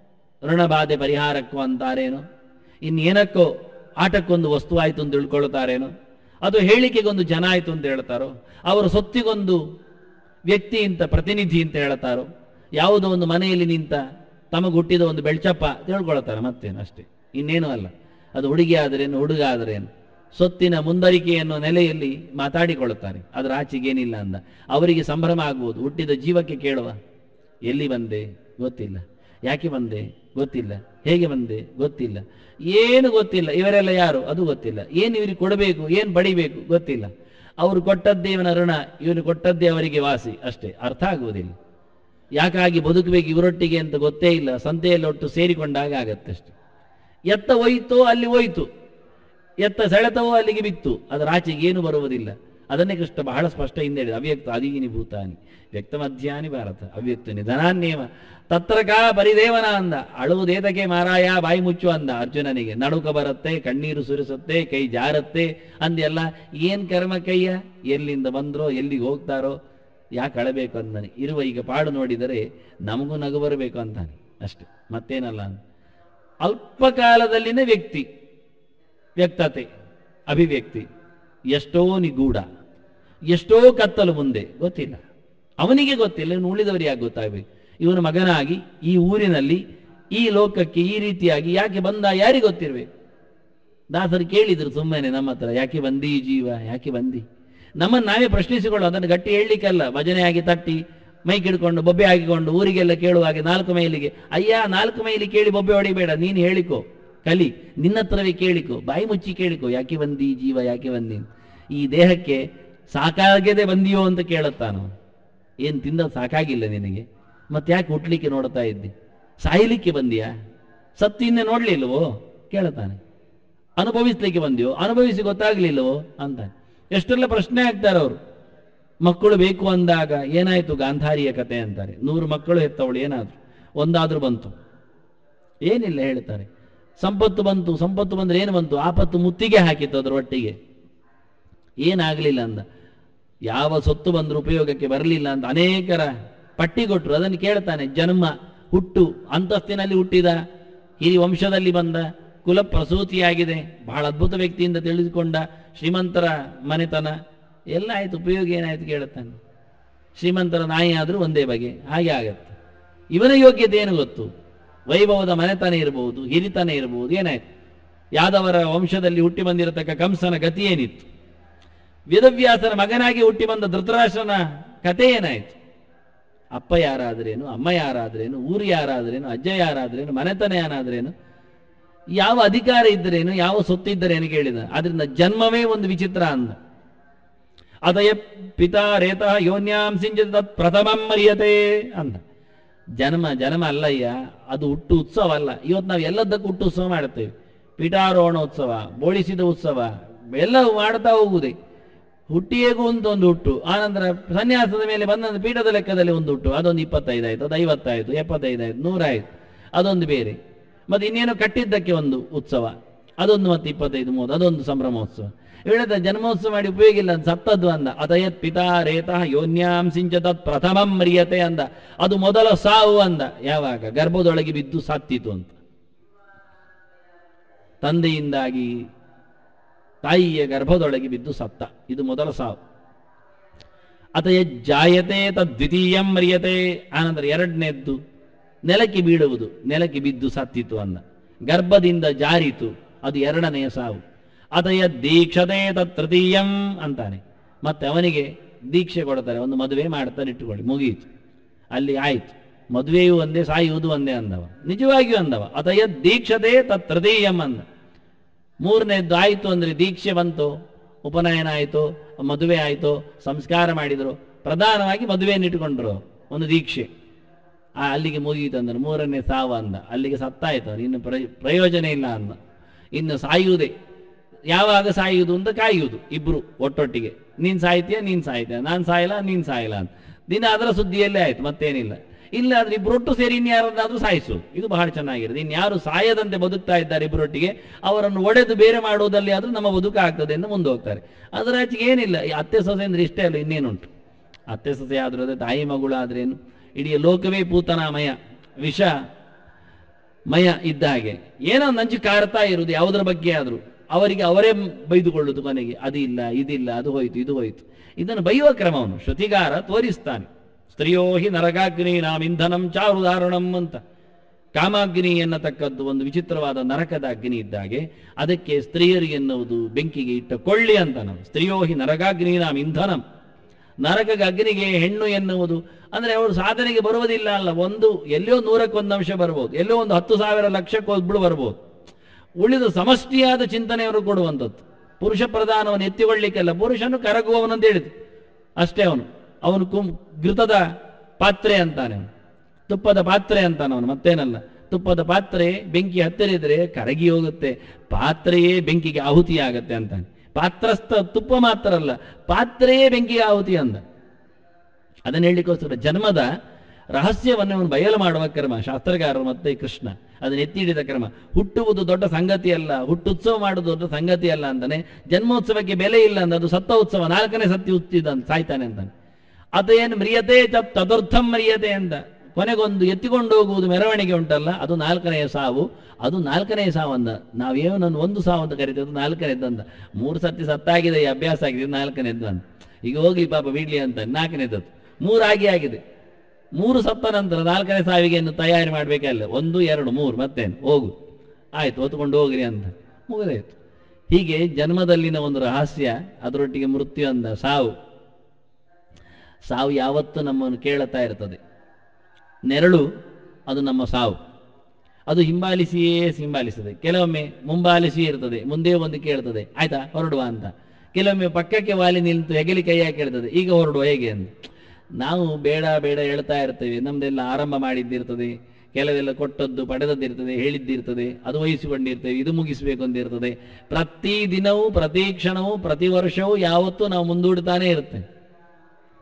ಋಣಬಾಧೆ ಪರಿಹಾರಕ್ಕೋ ಅಂತಾರೇನೋ ಇನ್ನೇನಕ್ಕೋ ಆಟಕ್ಕೊಂದು ವಸ್ತು ಆಯಿತು ಅಂತ ತಿಳ್ಕೊಳ್ತಾರೇನೋ ಅದು ಹೇಳಿಕೆಗೊಂದು ಜನ ಆಯಿತು ಅಂತ ಹೇಳ್ತಾರೋ ಅವರ ಸೊತ್ತಿಗೊಂದು ವ್ಯಕ್ತಿ ಅಂತ ಪ್ರತಿನಿಧಿ ಅಂತ ಹೇಳ್ತಾರೋ ಯಾವುದೋ ಒಂದು ಮನೆಯಲ್ಲಿ ನಿಂತ ತಮಗೆ ಹುಟ್ಟಿದ ಒಂದು ಬೆಳ್ಚಪ್ಪ ತಿಳ್ಕೊಳ್ತಾರೆ ಮತ್ತೇನು ಅಷ್ಟೇ ಇನ್ನೇನು ಅಲ್ಲ ಅದು ಹುಡುಗಿ ಆದರೇನು ಹುಡುಗ ಆದರೇನು ಸೊತ್ತಿನ ಮುಂದರಿಕೆಯನ್ನು ನೆಲೆಯಲ್ಲಿ ಮಾತಾಡಿಕೊಳ್ಳುತ್ತಾರೆ ಅದರ ಆಚೆಗೇನಿಲ್ಲ ಅಂದ ಅವರಿಗೆ ಸಂಭ್ರಮ ಆಗ್ಬೋದು ಹುಟ್ಟಿದ ಜೀವಕ್ಕೆ ಕೇಳುವ ಎಲ್ಲಿ ಬಂದೆ ಗೊತ್ತಿಲ್ಲ ಯಾಕೆ ಬಂದೆ ಗೊತ್ತಿಲ್ಲ ಹೇಗೆ ಬಂದೆ ಗೊತ್ತಿಲ್ಲ ಏನು ಗೊತ್ತಿಲ್ಲ ಇವರೆಲ್ಲ ಯಾರು ಅದು ಗೊತ್ತಿಲ್ಲ ಏನು ಇವರಿಗೆ ಕೊಡಬೇಕು ಏನು ಪಡಿಬೇಕು ಗೊತ್ತಿಲ್ಲ ಅವರು ಕೊಟ್ಟದ್ದೇ ಇವನ ಋಣ ಇವನು ಕೊಟ್ಟದ್ದೇ ಅವರಿಗೆ ವಾಸಿ ಅಷ್ಟೇ ಅರ್ಥ ಆಗುವುದಿಲ್ಲ ಯಾಕಾಗಿ ಬದುಕಬೇಕು ಇವರೊಟ್ಟಿಗೆ ಅಂತ ಗೊತ್ತೇ ಇಲ್ಲ ಸಂತೆಯಲ್ಲಿ ಒಟ್ಟು ಸೇರಿಕೊಂಡಾಗ ಆಗತ್ತೆ ಅಷ್ಟೆ ಎತ್ತ ಹೋಯ್ತೋ ಅಲ್ಲಿ ಹೋಯ್ತು ಎತ್ತ ಸೆಳೆತವೋ ಅಲ್ಲಿಗೆ ಬಿತ್ತು ಅದರ ಆಚೆಗೆ ಏನು ಬರುವುದಿಲ್ಲ ಅದನ್ನೇ ಕೃಷ್ಣ ಬಹಳ ಸ್ಪಷ್ಟ ಹಿಂದೆ ಹೇಳಿದ ಅವ್ಯಕ್ತ ಅದೀನಿ ಭೂತಾನಿ ವ್ಯಕ್ತ ಮಧ್ಯಾನಿ ಭಾರತ ಅವ್ಯಕ್ತ ನಿಧನಾನ್ಯವ ತತ್ರಕ ಪರಿದೇವನ ಅಂದ ಅಳುವುದೇತಕ್ಕೆ ಮಾರಾಯ ಬಾಯಿ ಮುಚ್ಚು ಅಂದ ಅರ್ಜುನನಿಗೆ ನಡುಕ ಬರುತ್ತೆ ಕಣ್ಣೀರು ಸುರಿಸುತ್ತೆ ಕೈ ಜಾರತ್ತೆ ಅಂದೆಲ್ಲ ಏನ್ ಕರ್ಮ ಕೈಯ ಎಲ್ಲಿಂದ ಬಂದ್ರೋ ಎಲ್ಲಿಗೆ ಹೋಗ್ತಾರೋ ಯಾಕೆ ಅಳಬೇಕು ಅಂದಾನೆ ಇರುವ ಈಗ ಪಾಡು ನೋಡಿದರೆ ನಮಗೂ ನಗು ಬರಬೇಕು ಅಂತಾನೆ ಅಷ್ಟೆ ಮತ್ತೇನಲ್ಲ ಅಂತ ಅಲ್ಪ ಕಾಲದಲ್ಲಿನ ವ್ಯಕ್ತಿ ವ್ಯಕ್ತತೆ ಅಭಿವ್ಯಕ್ತಿ ಎಷ್ಟೋ ನಿಗೂಢ ಎಷ್ಟೋ ಕತ್ತಲು ಮುಂದೆ ಗೊತ್ತಿಲ್ಲ ಅವನಿಗೆ ಗೊತ್ತಿಲ್ಲ ಇನ್ನು ಉಳಿದವರಿಗೆ ಯಾಕೆ ಗೊತ್ತಾಗಬೇಕು ಇವನ ಮಗನಾಗಿ ಈ ಊರಿನಲ್ಲಿ ಈ ಲೋಕಕ್ಕೆ ಈ ರೀತಿಯಾಗಿ ಯಾಕೆ ಬಂದ ಯಾರಿಗೆ ಗೊತ್ತಿರಬೇಕು ದಾಸರು ಕೇಳಿದ್ರು ಸುಮ್ಮನೆ ನಮ್ಮ ಹತ್ರ ಯಾಕೆ ಬಂದಿ ಈ ಜೀವ ಯಾಕೆ ಬಂದಿ ನಮ್ಮನ್ನು ನಾವೇ ಪ್ರಶ್ನಿಸಿಕೊಳ್ಳು ಅದನ್ನು ಗಟ್ಟಿ ಹೇಳಲಿಕ್ಕಲ್ಲ ಭಜನೆ ಆಗಿ ತಟ್ಟಿ ಮೈಕ್ ಹಿಡ್ಕೊಂಡು ಬೊಬ್ಬೆ ಹಾಕಿಕೊಂಡು ಊರಿಗೆಲ್ಲ ಕೇಳುವಾಗೆ ನಾಲ್ಕು ಮೈಲಿಗೆ ಅಯ್ಯ ನಾಲ್ಕು ಮೈಲಿ ಕೇಳಿ ಬೊಬ್ಬೆ ಹೊಡಿಬೇಡ ನೀನು ಹೇಳಿಕೋ ಕಲಿ ನಿನ್ನ ಹತ್ರವೇ ಕೇಳಿಕೋ ಬಾಯಿ ಮುಚ್ಚಿ ಕೇಳಿಕೋ ಯಾಕೆ ಬಂದಿ ಈ ಜೀವ ಯಾಕೆ ಬಂದಿ ಈ ದೇಹಕ್ಕೆ ಸಾಕಾಗದೆ ಬಂದಿಯೋ ಅಂತ ಕೇಳುತ್ತಾನೋ ಏನು ತಿಂದ ಸಾಕಾಗಿಲ್ಲ ನಿನಗೆ ಮತ್ತೆ ಯಾಕೆ ಹುಟ್ಲಿಕ್ಕೆ ನೋಡ್ತಾ ಇದ್ದಿ ಸಾಯಲಿಕ್ಕೆ ಬಂದಿಯಾ ಸತ್ತು ಇನ್ನೇ ನೋಡ್ಲಿಲ್ವೋ ಕೇಳುತ್ತಾನೆ ಅನುಭವಿಸ್ಲಿಕ್ಕೆ ಬಂದಿಯೋ ಅನುಭವಿಸಿ ಗೊತ್ತಾಗ್ಲಿಲ್ಲವೋ ಅಂತ ಎಷ್ಟೆಲ್ಲ ಪ್ರಶ್ನೆ ಆಗ್ತಾರೆ ಅವರು ಮಕ್ಕಳು ಬೇಕು ಅಂದಾಗ ಏನಾಯ್ತು ಗಾಂಧಾರಿಯ ಕತೆ ಅಂತಾರೆ ನೂರು ಮಕ್ಕಳು ಹೆತ್ತವಳು ಏನಾದ್ರು ಒಂದಾದ್ರೂ ಬಂತು ಏನಿಲ್ಲ ಹೇಳ್ತಾರೆ ಸಂಪತ್ತು ಬಂತು ಸಂಪತ್ತು ಬಂದ್ರೆ ಏನು ಬಂತು ಆಪತ್ತು ಮುತ್ತಿಗೆ ಹಾಕಿತ್ತು ಅದರ ಒಟ್ಟಿಗೆ ಏನಾಗಲಿಲ್ಲ ಅಂದ ಯಾವ ಸೊತ್ತು ಬಂದರೂ ಉಪಯೋಗಕ್ಕೆ ಬರಲಿಲ್ಲ ಅಂತ ಅನೇಕರ ಪಟ್ಟಿ ಕೊಟ್ಟರು ಅದನ್ನು ಕೇಳ್ತಾನೆ ಜನ್ಮ ಹುಟ್ಟು ಅಂತಸ್ತಿನಲ್ಲಿ ಹುಟ್ಟಿದ ಹಿರಿ ವಂಶದಲ್ಲಿ ಬಂದ ಕುಲ ಪ್ರಸೂತಿಯಾಗಿದೆ ಬಹಳ ಅದ್ಭುತ ವ್ಯಕ್ತಿಯಿಂದ ತಿಳಿದುಕೊಂಡ ಶ್ರೀಮಂತರ ಮನೆತನ ಎಲ್ಲ ಆಯ್ತು ಉಪಯೋಗ ಏನಾಯ್ತು ಕೇಳುತ್ತಾನೆ ಶ್ರೀಮಂತರ ನಾಯಿ ಆದರೂ ಒಂದೇ ಬಗೆ ಹಾಗೆ ಆಗತ್ತೆ ಇವನ ಯೋಗ್ಯತೆ ಏನು ಗೊತ್ತು ವೈಭವದ ಮನೆತನ ಇರಬಹುದು ಹಿರಿತನ ಇರಬಹುದು ಏನಾಯ್ತು ಯಾದವರ ವಂಶದಲ್ಲಿ ಹುಟ್ಟಿ ಬಂದಿರತಕ್ಕ ಕಂಸನ ಗತಿ ಏನಿತ್ತು ವೇದವ್ಯಾಸನ ಮಗನಾಗಿ ಹುಟ್ಟಿ ಬಂದ ಧೃತರಾಷ್ಟ್ರನ ಕತೆ ಏನಾಯ್ತು ಅಪ್ಪ ಯಾರಾದ್ರೇನು ಅಮ್ಮ ಯಾರಾದ್ರೇನು ಊರು ಯಾರಾದ್ರೇನು ಅಜ್ಜ ಯಾರಾದ್ರೇನು ಮನೆತನ ಏನಾದ್ರೇನು ಯಾವ ಅಧಿಕಾರ ಇದ್ದರೇನು ಯಾವ ಸೊತ್ತಿದ್ದರೇನು ಕೇಳಿದ ಆದ್ರಿಂದ ಜನ್ಮವೇ ಒಂದು ವಿಚಿತ್ರ ಅಂದ ಅದಯ ಪಿತಾ ರೇತಃ ಯೋನ್ಯಾಂ ಸಿಂಚಿತ ತತ್ ಪ್ರಥಮಂ ಮರಿಯತೆ ಅಂದ ಜನ್ಮ ಜನ್ಮ ಅಲ್ಲಯ್ಯ ಅದು ಹುಟ್ಟು ಉತ್ಸವ ಅಲ್ಲ ಇವತ್ತು ನಾವು ಎಲ್ಲದಕ್ಕೂ ಹುಟ್ಟು ಉತ್ಸವ ಮಾಡುತ್ತೇವೆ ಪೀಠಾರೋಹಣ ಉತ್ಸವ ಬೋಳಿಸಿದ ಉತ್ಸವ ಎಲ್ಲವೂ ಮಾಡ್ತಾ ಹೋಗುವುದೇ ಹುಟ್ಟಿಯೇಗೂ ಅಂತ ಒಂದು ಹುಟ್ಟು ಆನಂತರ ಸನ್ಯಾಸದ ಮೇಲೆ ಬಂದ ಪೀಠದ ಲೆಕ್ಕದಲ್ಲಿ ಒಂದು ಹುಟ್ಟು ಅದೊಂದು ಇಪ್ಪತ್ತೈದು ಆಯ್ತು ಅದು ಐವತ್ತಾಯ್ತು ಎಪ್ಪತ್ತೈದು ಆಯ್ತು ನೂರಾಯ್ತು ಅದೊಂದು ಬೇರೆ ಮತ್ತೆ ಇನ್ನೇನು ಕಟ್ಟಿದ್ದಕ್ಕೆ ಒಂದು ಉತ್ಸವ ಅದೊಂದು ಮತ್ತೆ ಇಪ್ಪತ್ತೈದು ಮೂವತ್ತು ಅದೊಂದು ಸಂಭ್ರಮೋತ್ಸವ ಹೇಳಿದ ಜನ್ಮೋತ್ಸವ ಮಾಡಿ ಉಪಯೋಗ ಇಲ್ಲ ಅಂತ ಸತ್ತದ್ದು ಅಂದ ಅದಯತ್ ಪಿತಾ ರೇತಃ ಯೋನ್ಯಾಂ ಸಿಂಚತತ್ ಪ್ರಥಮಂ ಮ್ರಿಯತೆ ಅಂದ ಅದು ಮೊದಲ ಸಾವು ಅಂದ ಯಾವಾಗ ಗರ್ಭದೊಳಗೆ ಬಿದ್ದು ಸತ್ತಿತು ಅಂತ ತಂದೆಯಿಂದಾಗಿ ತಾಯಿಯ ಗರ್ಭದೊಳಗೆ ಬಿದ್ದು ಸತ್ತ ಇದು ಮೊದಲ ಸಾವು ಅತಯ ಜಾಯತೆ ತದ್ವಿತೀಯಂ ಮ್ರಿಯತೆ ಆನಂತರ ಎರಡನೇದ್ದು ನೆಲಕ್ಕೆ ಬೀಳುವುದು ನೆಲಕ್ಕೆ ಬಿದ್ದು ಸತ್ತಿತು ಅಂದ ಗರ್ಭದಿಂದ ಜಾರಿತು ಅದು ಎರಡನೆಯ ಸಾವು ಅತಯ ದೀಕ್ಷತೆ ತತ್ ತೃತೀಯಂ ಅಂತಾನೆ ಮತ್ತೆ ಅವನಿಗೆ ದೀಕ್ಷೆ ಕೊಡ್ತಾರೆ ಒಂದು ಮದುವೆ ಮಾಡ್ತಾರೆ ಇಟ್ಟುಕೊಳ್ಳಿ ಮುಗಿಯಿತು ಅಲ್ಲಿ ಆಯ್ತು ಮದುವೆಯೂ ಒಂದೇ ಸಾಯುವುದು ಒಂದೇ ಅಂದವ ನಿಜವಾಗಿಯೂ ಅಂದವ ಅತಯ ದೀಕ್ಷತೆ ತತ್ ತೃತೀಯಂ ಅಂದ ಮೂರನೇದ್ದು ಆಯಿತು ಅಂದ್ರೆ ದೀಕ್ಷೆ ಬಂತು ಉಪನಯನ ಆಯಿತು ಮದುವೆ ಆಯಿತು ಸಂಸ್ಕಾರ ಮಾಡಿದರು ಪ್ರಧಾನವಾಗಿ ಮದುವೆಯನ್ನು ಇಟ್ಕೊಂಡ್ರು ಒಂದು ದೀಕ್ಷೆ ಆ ಅಲ್ಲಿಗೆ ಮುಗಿಯಿತು ಅಂದ್ರೆ ಮೂರನೇ ಸಾವು ಅಂದ ಅಲ್ಲಿಗೆ ಸತ್ತಾಯ್ತು ಅವ್ನು. ಇನ್ನು ಪ್ರಯ- ಪ್ರಯೋಜನ ಇಲ್ಲ ಅಂದ ಇನ್ನು ಸಾಯುವುದೇ ಯಾವಾಗ ಸಾಯುವುದು ಅಂತ ಕಾಯುವುದು ಇಬ್ರು ಒಟ್ಟೊಟ್ಟಿಗೆ ನೀನ್ ಸಾಯ್ತೀಯ ನೀನ್ ಸಾಯ್ತೀಯ ನಾನ್ ಸಾಯಲ್ಲ ನೀನ್ ಸಾಯಲ್ಲ ಅಂತ ದಿನ ಅದರ ಸುದ್ದಿಯಲ್ಲೇ ಆಯ್ತು ಮತ್ತೇನಿಲ್ಲ ಇಲ್ಲ ಆದ್ರೆ ಇಬ್ಬರೊಟ್ಟು ಸೇರಿ ಇನ್ಯಾರನ್ನಾದ್ರೂ ಸಾಯಿಸು ಇದು ಬಹಳ ಚೆನ್ನಾಗಿರುತ್ತೆ ಇನ್ಯಾರು ಸಾಯದಂತೆ ಬದುಕ್ತಾ ಇದ್ದಾರೆ ಇಬ್ಬರೊಟ್ಟಿಗೆ ಅವರನ್ನು ಒಡೆದು ಬೇರೆ ಮಾಡುವುದಲ್ಲಿ ಆದ್ರೂ ನಮ್ಮ ಬದುಕು ಆಗ್ತದೆ ಎಂದು ಮುಂದೆ ಹೋಗ್ತಾರೆ ಅದರ ಆಚೆಗೆ ಏನಿಲ್ಲ ಈ ಅತ್ತೆ ಸೊಸೆ ಅಂದ್ರೆ ಇಷ್ಟೇ ಅಲ್ಲ ಇನ್ನೇನುಂಟು ಅತ್ತೆ ಸೊಸೆ ಆದ್ರೂ ಅದೇ ತಾಯಿ ಮಗಳು ಆದ್ರೇನು ಇಡೀ ಲೋಕವೇ ಪೂತನಾಮಯ ವಿಷ ಮಯ ಇದ್ದ ಹಾಗೆ ಏನೋ ನಂಚು ಕಾರ್ತಾ ಇರುವುದು ಯಾವುದರ ಬಗ್ಗೆ ಆದ್ರೂ ಅವರಿಗೆ ಅವರೇ ಬೈದುಕೊಳ್ಳುವುದು ಕೊನೆಗೆ ಅದಿಲ್ಲ ಇದಿಲ್ಲ ಅದು ಹೋಯ್ತು ಇದು ಹೋಯ್ತು ಇದನ್ನು ಬೈಯುವ ಕ್ರಮವನ್ನು ಶ್ರುತಿಗಾರ ತೋರಿಸ್ತಾನೆ ಸ್ತ್ರೀಯೋ ಹಿ ನರಕಾಗ್ನಿ ನಾಮ್ ಇಂಧನಂ ಚಾರುದಾರುಣಂ ಅಂತ ಕಾಮಾಗ್ನಿ ಎನ್ನತಕ್ಕದ್ದು ಒಂದು ವಿಚಿತ್ರವಾದ ನರಕದ ಅಗ್ನಿ ಇದ್ದಾಗೆ ಅದಕ್ಕೆ ಸ್ತ್ರೀಯರು ಎನ್ನುವುದು ಬೆಂಕಿಗೆ ಇಟ್ಟ ಕೊಳ್ಳಿ ಅಂತ ನಾವು ಸ್ತ್ರೀಯೋ ಹಿ ನರಕಾಗ್ನಿ ನಾಮ್ ಇಂಧನಂ ನರಕಗ ಅಗ್ನಿಗೆ ಹೆಣ್ಣು ಎನ್ನುವುದು ಅಂದ್ರೆ ಅವರು ಸಾಧನೆಗೆ ಬರುವುದಿಲ್ಲ ಅಲ್ಲ ಒಂದು ಎಲ್ಲೋ ನೂರಕ್ಕೊಂದು ಅಂಶ ಬರ್ಬೋದು ಎಲ್ಲೋ ಒಂದು ಹತ್ತು ಸಾವಿರ ಲಕ್ಷಕ್ಕೆ ಒಬ್ಬಳು ಬರ್ಬೋದು ಉಳಿದ ಸಮಷ್ಟಿಯಾದ ಚಿಂತನೆಯವರು ಕೊಡುವಂಥದ್ದು ಪುರುಷ ಪ್ರಧಾನವನ್ನು ಎತ್ತಿಕೊಳ್ಳಿಕ್ಕೆಲ್ಲ ಪುರುಷನು ಕರಗುವವನಂತ ಹೇಳಿದ್ರು ಅಷ್ಟೇ ಅವನು ಅವನು ಕುಂ ಘೃತದ ಪಾತ್ರೆ ಅಂತಾನೆ ಅವನು ತುಪ್ಪದ ಪಾತ್ರೆ ಅಂತಾನೆ ಅವನು ಮತ್ತೇನಲ್ಲ ತುಪ್ಪದ ಪಾತ್ರೆ ಬೆಂಕಿ ಹತ್ತಿರ ಇದ್ರೆ ಕರಗಿ ಹೋಗುತ್ತೆ ಪಾತ್ರೆಯೇ ಬೆಂಕಿಗೆ ಆಹುತಿ ಆಗತ್ತೆ ಅಂತಾನೆ ಪಾತ್ರಸ್ಥ ತುಪ್ಪ ಮಾತ್ರ ಅಲ್ಲ ಪಾತ್ರೆಯೇ ಬೆಂಕಿಗೆ ಆಹುತಿ ಅಂದ ಅದನ್ನ ಹೇಳಲಿಕ್ಕೋಸ್ಕರ ಜನ್ಮದ ರಹಸ್ಯವನ್ನು ಅವನು ಬಯಲು ಮಾಡುವ ಕ್ರಮ ಶಾಸ್ತ್ರಗಾರರು ಮತ್ತೆ ಕೃಷ್ಣ ಅದನ್ನ ಎತ್ತಿ ಹಿಡಿದ ಕ್ರಮ ಹುಟ್ಟುವುದು ದೊಡ್ಡ ಸಂಗತಿ ಅಲ್ಲ ಹುಟ್ಟುತ್ಸವ ಮಾಡುವುದು ದೊಡ್ಡ ಸಂಗತಿ ಅಲ್ಲ ಅಂತಾನೆ ಜನ್ಮೋತ್ಸವಕ್ಕೆ ಬೆಲೆ ಇಲ್ಲ ಅಂದ ಅದು ಸತ್ತ ಉತ್ಸವ ನಾಲ್ಕನೇ ಸತ್ಯ ಉತ್ತಿದ ಸಾಯ್ತಾನೆ ಅಂತಾನೆ ಅದೇನು ಮ್ರಿಯತೆ ಚ- ತದರ್ಥಂ ಮ್ರಿಯತೆ ಅಂತ ಕೊನೆಗೊಂದು ಎತ್ತಿಕೊಂಡು ಹೋಗುವುದು ಮೆರವಣಿಗೆ ಉಂಟಲ್ಲ ಅದು ನಾಲ್ಕನೆಯ ಸಾವು ಅದು ನಾಲ್ಕನೆಯ ಸಾವು ಅಂದ ನಾವೇನು ನನ್ನ ಒಂದು ಸಾವು ಅಂತ ಕರಿತೇವೆ ಅದು ನಾಲ್ಕನೇದ್ದು ಅಂದ ಮೂರು ಸತಿ ಸತ್ತಾಗಿದೆ ಈ ಅಭ್ಯಾಸ ಆಗಿದೆ ಇದು ನಾಲ್ಕನೇದ್ದು ಅಂತ ಈಗ ಹೋಗ್ಲಿ ಪಾಪ ಬಿಡ್ಲಿ ಅಂತ ನಾಲ್ಕನೇದ್ದು ಮೂರಾಗಿ ಆಗಿದೆ ಮೂರು ಸತ್ತ ನಂತರ ನಾಲ್ಕನೇ ಸಾವಿಗೆ ಇನ್ನು ತಯಾರಿ ಮಾಡಬೇಕಲ್ಲ ಒಂದು ಎರಡು ಮೂರು ಮತ್ತೇನು ಹೋಗು ಆಯ್ತು ಹೊತ್ಕೊಂಡು ಹೋಗ್ರಿ ಅಂತ ಮುಗಿದಾಯ್ತು ಹೀಗೆ ಜನ್ಮದಲ್ಲಿನ ಒಂದು ರಹಸ್ಯ ಅದರೊಟ್ಟಿಗೆ ಮೃತ್ಯು ಅಂದ ಸಾವು ಸಾವು ಯಾವತ್ತೂ ನಮ್ಮನ್ನು ಕೇಳುತ್ತಾ ಇರ್ತದೆ ನೆರಳು ಅದು ನಮ್ಮ ಸಾವು ಅದು ಹಿಂಬಾಲಿಸಿಯೇ ಹಿಂಬಾಲಿಸ್ತದೆ ಕೆಲವೊಮ್ಮೆ ಮುಂಬಾಲಿಸಿಯೇ ಇರ್ತದೆ ಮುಂದೆ ಒಂದು ಕೇಳ್ತದೆ ಆಯ್ತಾ ಹೊರಡುವ ಅಂತ ಕೆಲವೊಮ್ಮೆ ಪಕ್ಕಕ್ಕೆ ವಾಲಿ ನಿಂತು ಹೆಗಲಿ ಕೈ ಹಾಕಿ ಹೇಳ್ತದೆ ಈಗ ಹೊರಡುವ ಹೇಗೆ ಅಂತ ನಾವು ಬೇಡ ಬೇಡ ಹೇಳ್ತಾ ಇರ್ತೇವೆ ನಮ್ದೆಲ್ಲ ಆರಂಭ ಮಾಡಿದ್ದಿರ್ತದೆ ಕೆಲವೆಲ್ಲ ಕೊಟ್ಟದ್ದು ಪಡೆದದ್ದಿರ್ತದೆ ಹೇಳಿದ್ದಿರ್ತದೆ ಅದು ವಹಿಸಿಕೊಂಡಿರ್ತೇವೆ ಇದು ಮುಗಿಸ್ಬೇಕು ಅಂತ ಇರ್ತದೆ ಪ್ರತಿ ದಿನವೂ ಪ್ರತಿ ಕ್ಷಣವೂ ಪ್ರತಿ ವರ್ಷವೂ ಯಾವತ್ತೂ ನಾವು ಮುಂದೂಡ್ತಾನೆ ಇರ್ತೇವೆ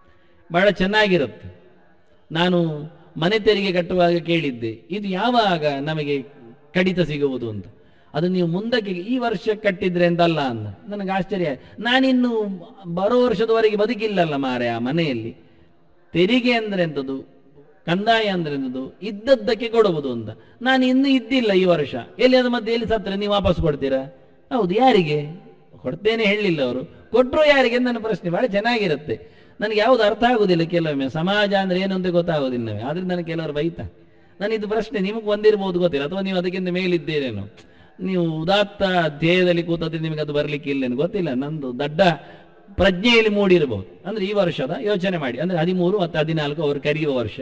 ಬಹಳ ಚೆನ್ನಾಗಿರುತ್ತೆ ನಾನು ಮನೆ ತೆರಿಗೆ ಕಟ್ಟುವಾಗ ಕೇಳಿದ್ದೆ ಇದು ಯಾವಾಗ ನಮಗೆ ಕಡಿತ ಸಿಗುವುದು ಅಂತ ಅದು ನೀವು ಮುಂದಕ್ಕೆ ಈ ವರ್ಷ ಕಟ್ಟಿದ್ರೆ ಅಂತಲ್ಲ ಅಂದ ನನಗೆ ಆಶ್ಚರ್ಯ ನಾನಿನ್ನು ಬರೋ ವರ್ಷದವರೆಗೆ ಬದುಕಿಲ್ಲಲ್ಲ ಮಾರೆ ಆ ಮನೆಯಲ್ಲಿ ತೆರಿಗೆ ಅಂದ್ರೆ ಎಂಥದ್ದು ಕಂದಾಯ ಅಂದ್ರೆ ಎಂಥದ್ದು ಇದ್ದದ್ದಕ್ಕೆ ಕೊಡುವುದು ಅಂತ ನಾನು ಇನ್ನೂ ಇದ್ದಿಲ್ಲ ಈ ವರ್ಷ ಎಲ್ಲಿ ಅದು ಮತ್ತೆ ಎಲ್ಲಿ ಸತ್ತರೆ ನೀವು ವಾಪಸ್ ಕೊಡ್ತೀರಾ ಹೌದು ಯಾರಿಗೆ ಕೊಡ್ತೇನೆ ಹೇಳಲಿಲ್ಲ ಅವರು ಕೊಟ್ಟರು ಯಾರಿಗೆ ಅಂತ ನನ್ನ ಪ್ರಶ್ನೆ ಬಹಳ ಚೆನ್ನಾಗಿರುತ್ತೆ ನನಗೆ ಯಾವುದು ಅರ್ಥ ಆಗುದಿಲ್ಲ ಕೆಲವೊಮ್ಮೆ ಸಮಾಜ ಅಂದ್ರೆ ಏನು ಅಂತ ಗೊತ್ತಾಗೋದಿಲ್ಲ ಆದ್ರಿಂದ ನನಗೆ ಕೆಲವರು ಬೈತಾ ನಾನು ಇದು ಪ್ರಶ್ನೆ ನಿಮಗೆ ಬಂದಿರಬಹುದು ಗೊತ್ತಿಲ್ಲ ಅಥವಾ ನೀವು ಅದಕ್ಕಿಂತ ಮೇಲಿದ್ದೀರೇನೋ ನೀವು ಉದಾತ್ತ ಧ್ಯೇಯದಲ್ಲಿ ಕೂತದ್ದು ನಿಮಗೆ ಅದು ಬರ್ಲಿಕ್ಕೆ ಇಲ್ಲೇನು ಗೊತ್ತಿಲ್ಲ ನಂದು ದಡ್ಡ ಪ್ರಜ್ಞೆಯಲ್ಲಿ ಮೂಡಿರಬಹುದು ಅಂದ್ರೆ ಈ ವರ್ಷದ ಯೋಚನೆ ಮಾಡಿ ಅಂದ್ರೆ ಹದಿಮೂರು ಮತ್ತು ಹದಿನಾಲ್ಕು ಅವರು ಕರೆಯುವ ವರ್ಷ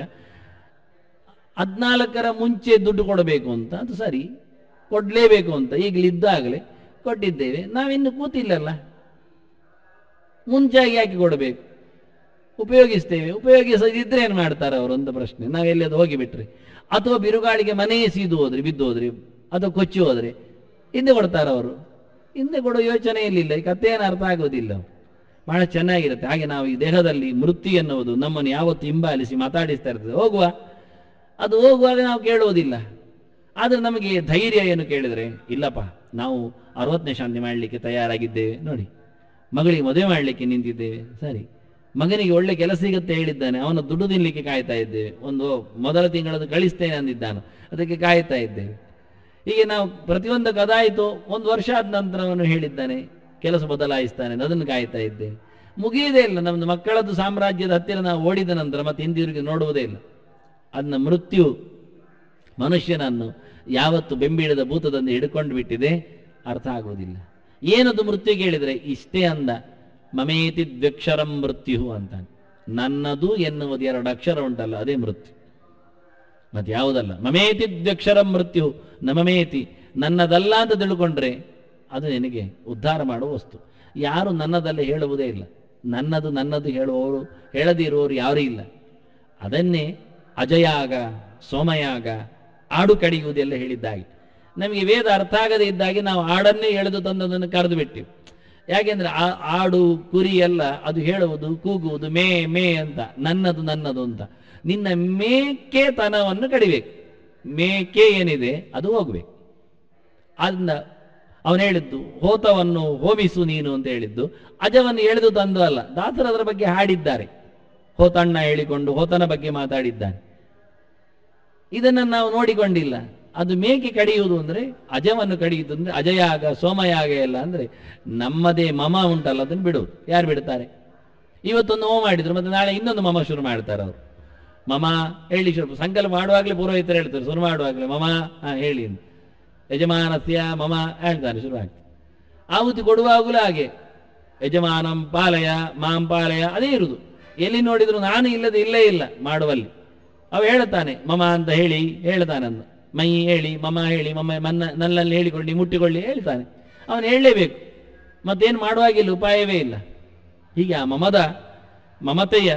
ಹದಿನಾಲ್ಕರ ಮುಂಚೆ ದುಡ್ಡು ಕೊಡಬೇಕು ಅಂತ ಅದು ಸರಿ ಕೊಡ್ಲೇಬೇಕು ಅಂತ ಈಗಲಿದ್ದಾಗಲೇ ಕೊಟ್ಟಿದ್ದೇವೆ ನಾವಿನ್ನು ಕೂತಿಲ್ಲಲ್ಲ ಮುಂಚಾಗಿ ಯಾಕೆ ಕೊಡಬೇಕು ಉಪಯೋಗಿಸ್ತೇವೆ ಉಪಯೋಗಿಸದಿದ್ರೆ ಏನು ಮಾಡ್ತಾರೆ ಅವರು ಅಂತ ಪ್ರಶ್ನೆ ನಾವೆಲ್ಲಿ ಅದು ಹೋಗಿಬಿಟ್ರಿ ಅಥವಾ ಬಿರುಗಾಳಿಗೆ ಮನೆಯೇ ಸೀದು ಹೋದ್ರಿ ಬಿದ್ದು ಹೋದ್ರಿ ಅಥವಾ ಕೊಚ್ಚಿ ಹೋದ್ರಿ ಹಿಂದೆ ಕೊಡ್ತಾರೆ ಅವರು ಹಿಂದೆ ಕೊಡೋ ಯೋಚನೆ ಇಲ್ಲಿಲ್ಲ ಈ ಕಥೆಯನ್ನು ಅರ್ಥ ಆಗೋದಿಲ್ಲ ಬಹಳ ಚೆನ್ನಾಗಿರುತ್ತೆ ಹಾಗೆ ನಾವು ಈ ದೇಹದಲ್ಲಿ ಮೃತ್ಯು ಎನ್ನುವುದು ನಮ್ಮನ್ನು ಯಾವತ್ತು ಹಿಂಬಾಲಿಸಿ ಮಾತಾಡಿಸ್ತಾ ಇರ್ತದೆ ಹೋಗುವ ಅದು ಹೋಗುವಾಗ ನಾವು ಕೇಳುವುದಿಲ್ಲ ಆದರೆ ನಮಗೆ ಧೈರ್ಯ ಏನು ಕೇಳಿದ್ರೆ ಇಲ್ಲಪ್ಪ ನಾವು ಅರವತ್ತನೇ ಶಾಂತಿ ಮಾಡಲಿಕ್ಕೆ ತಯಾರಾಗಿದ್ದೇವೆ ನೋಡಿ ಮಗಳಿಗೆ ಮದುವೆ ಮಾಡಲಿಕ್ಕೆ ನಿಂತಿದ್ದೇವೆ ಸರಿ ಮಗನಿಗೆ ಒಳ್ಳೆ ಕೆಲಸ ಸಿಗುತ್ತೆ ಹೇಳಿದ್ದಾನೆ ಅವನ ದುಡ್ಡು ತಿನ್ಲಿಕ್ಕೆ ಕಾಯ್ತಾ ಇದ್ದೇವೆ ಒಂದು ಮೊದಲ ತಿಂಗಳದ್ದು ಕಳಿಸ್ತೇನೆ ಅಂದಿದ್ದಾನು ಅದಕ್ಕೆ ಕಾಯ್ತಾ ಇದ್ದೇವೆ ಹೀಗೆ ನಾವು ಪ್ರತಿಯೊಂದಕ್ಕೆ ಅದಾಯಿತು ಒಂದು ವರ್ಷ ಆದ ನಂತರ ಅವನು ಹೇಳಿದ್ದಾನೆ ಕೆಲಸ ಬದಲಾಯಿಸ್ತಾನೆ ಅದನ್ನು ಕಾಯ್ತಾ ಇದ್ದೇವೆ ಮುಗಿಯುವುದೇ ಇಲ್ಲ ನಮ್ದು ಮಕ್ಕಳದ್ದು ಸಾಮ್ರಾಜ್ಯದ ಹತ್ತಿರ ನಾವು ಓಡಿದ ನಂತರ ಮತ್ತೆ ಹಿಂದಿರುಗಿ ನೋಡುವುದೇ ಇಲ್ಲ ಅದನ್ನ ಮೃತ್ಯು ಮನುಷ್ಯನನ್ನು ಯಾವತ್ತು ಬೆಂಬಿಡದ ಭೂತದಂದು ಹಿಡ್ಕೊಂಡು ಬಿಟ್ಟಿದೆ ಅರ್ಥ ಆಗುವುದಿಲ್ಲ ಏನದು ಮೃತ್ಯು ಕೇಳಿದರೆ ಇಷ್ಟೇ ಅಂದ ಮಮೇತಿ ದ್ವಕ್ಷರಂ ಮೃತ್ಯು ಅಂತ ನನ್ನದು ಎನ್ನುವುದು ಎರಡು ಅಕ್ಷರ ಉಂಟಲ್ಲ ಅದೇ ಮೃತ್ಯು ಮತ್ತೆ ಯಾವುದಲ್ಲ ಮಮೇತಿ ದ್ವಕ್ಷರಂ ಮೃತ್ಯು ನಮಮೇತಿ ನನ್ನದಲ್ಲ ಅಂತ ತಿಳ್ಕೊಂಡ್ರೆ ಅದು ನಿನಗೆ ಉದ್ಧಾರ ಮಾಡುವ ವಸ್ತು ಯಾರು ನನ್ನದಲ್ಲ ಹೇಳುವುದೇ ಇಲ್ಲ ನನ್ನದು ನನ್ನದು ಹೇಳುವವರು ಹೇಳದಿರುವವರು ಯಾರೂ ಇಲ್ಲ ಅದನ್ನೇ ಅಜಯಾಗ ಸೋಮಯಾಗ ಆಡು ಕಡಿಯುವುದೆಲ್ಲ ಹೇಳಿದ್ದಾಗೆ ನಮಗೆ ವೇದ ಅರ್ಥ ಆಗದೇ ಇದ್ದಾಗೆ ನಾವು ಆಡನ್ನೇ ಎಳೆದು ತಂದದನ್ನು ಕರೆದು ಬಿಟ್ಟಿವಿ ಯಾಕೆಂದ್ರೆ ಆ ಆಡು ಕುರಿ ಎಲ್ಲ ಅದು ಹೇಳುವುದು ಕೂಗುವುದು ಮೇ ಮೇ ಅಂತ ನನ್ನದು ನನ್ನದು ಅಂತ ನಿನ್ನ ಮೇಕೆತನವನ್ನು ಕಡಿಬೇಕು ಮೇಕೆ ಏನಿದೆ ಅದು ಹೋಗ್ಬೇಕು ಅದನ್ನ ಅವನು ಹೇಳಿದ್ದು ಹೋತವನ್ನು ಹೋಮಿಸು ನೀನು ಅಂತ ಹೇಳಿದ್ದು ಅಜವನ್ನು ಎಳೆದು ತಂದು ಅಲ್ಲ ದಾಸರು ಅದರ ಬಗ್ಗೆ ಹಾಡಿದ್ದಾರೆ ಹೋತಣ್ಣ ಹೇಳಿಕೊಂಡು ಹೋತನ ಬಗ್ಗೆ ಮಾತಾಡಿದ್ದಾನೆ ಇದನ್ನು ನಾವು ನೋಡಿಕೊಂಡಿಲ್ಲ ಅದು ಮೇಕೆ ಕಡಿಯುವುದು ಅಂದ್ರೆ ಅಜವನ್ನು ಕಡಿಯುವುದು ಅಂದ್ರೆ ಅಜಯಾಗ ಸೋಮಯಾಗ ಎಲ್ಲ ಅಂದ್ರೆ ನಮ್ಮದೇ ಮಮ ಉಂಟಲ್ಲ ಅದನ್ನು ಬಿಡುವುದು ಯಾರು ಬಿಡ್ತಾರೆ ಇವತ್ತೊಂದು ಹೋಮ ಮಾಡಿದ್ರು ಮತ್ತೆ ನಾಳೆ ಇನ್ನೊಂದು ಮಮ ಶುರು ಮಾಡ್ತಾರೆ ಅವರು ಮಮ ಹೇಳಿ ಶುರು ಸಂಕಲ್ಪ ಮಾಡುವಾಗಲೇ ಪುರೋಹಿತರು ಹೇಳ್ತಾರೆ ಶುರು ಮಾಡುವಾಗಲೇ ಮಮ ಹಾ ಹೇಳಿ ಅಂತ. ಯಜಮಾನಸ್ಯ ಮಮ ಹೇಳ್ತಾರೆ ಶುರು ಆಗ್ತದೆ ಆಹುತಿ ಕೊಡುವಾಗಲೂ ಹಾಗೆ ಯಜಮಾನಂ ಪಾಲಯ ಮಾಂ ಪಾಲಯ ಅದೇ ಇರುವುದು ಎಲ್ಲಿ ನೋಡಿದ್ರು ನಾನು ಇಲ್ಲದೆ ಇಲ್ಲೇ ಇಲ್ಲ ಮಾಡುವಲ್ಲಿ ಅವ ಹೇಳುತ್ತಾನೆ ಮಮ ಅಂತ ಹೇಳಿ ಹೇಳ್ತಾನಂದು ಮೈ ಹೇಳಿ ಮಮ ಹೇಳಿ ಮಮ್ಮ ಮನ್ನ ನನ್ನಲ್ಲಿ ಹೇಳಿಕೊಳ್ಳಿ ಮುಟ್ಟಿಕೊಳ್ಳಿ ಹೇಳ್ತಾನೆ ಅವನು ಹೇಳಲೇಬೇಕು ಮತ್ತೇನು ಮಾಡುವಾಗಿಲ್ಲ ಉಪಾಯವೇ ಇಲ್ಲ ಹೀಗೆ ಆ ಮಮದ ಮಮತೆಯ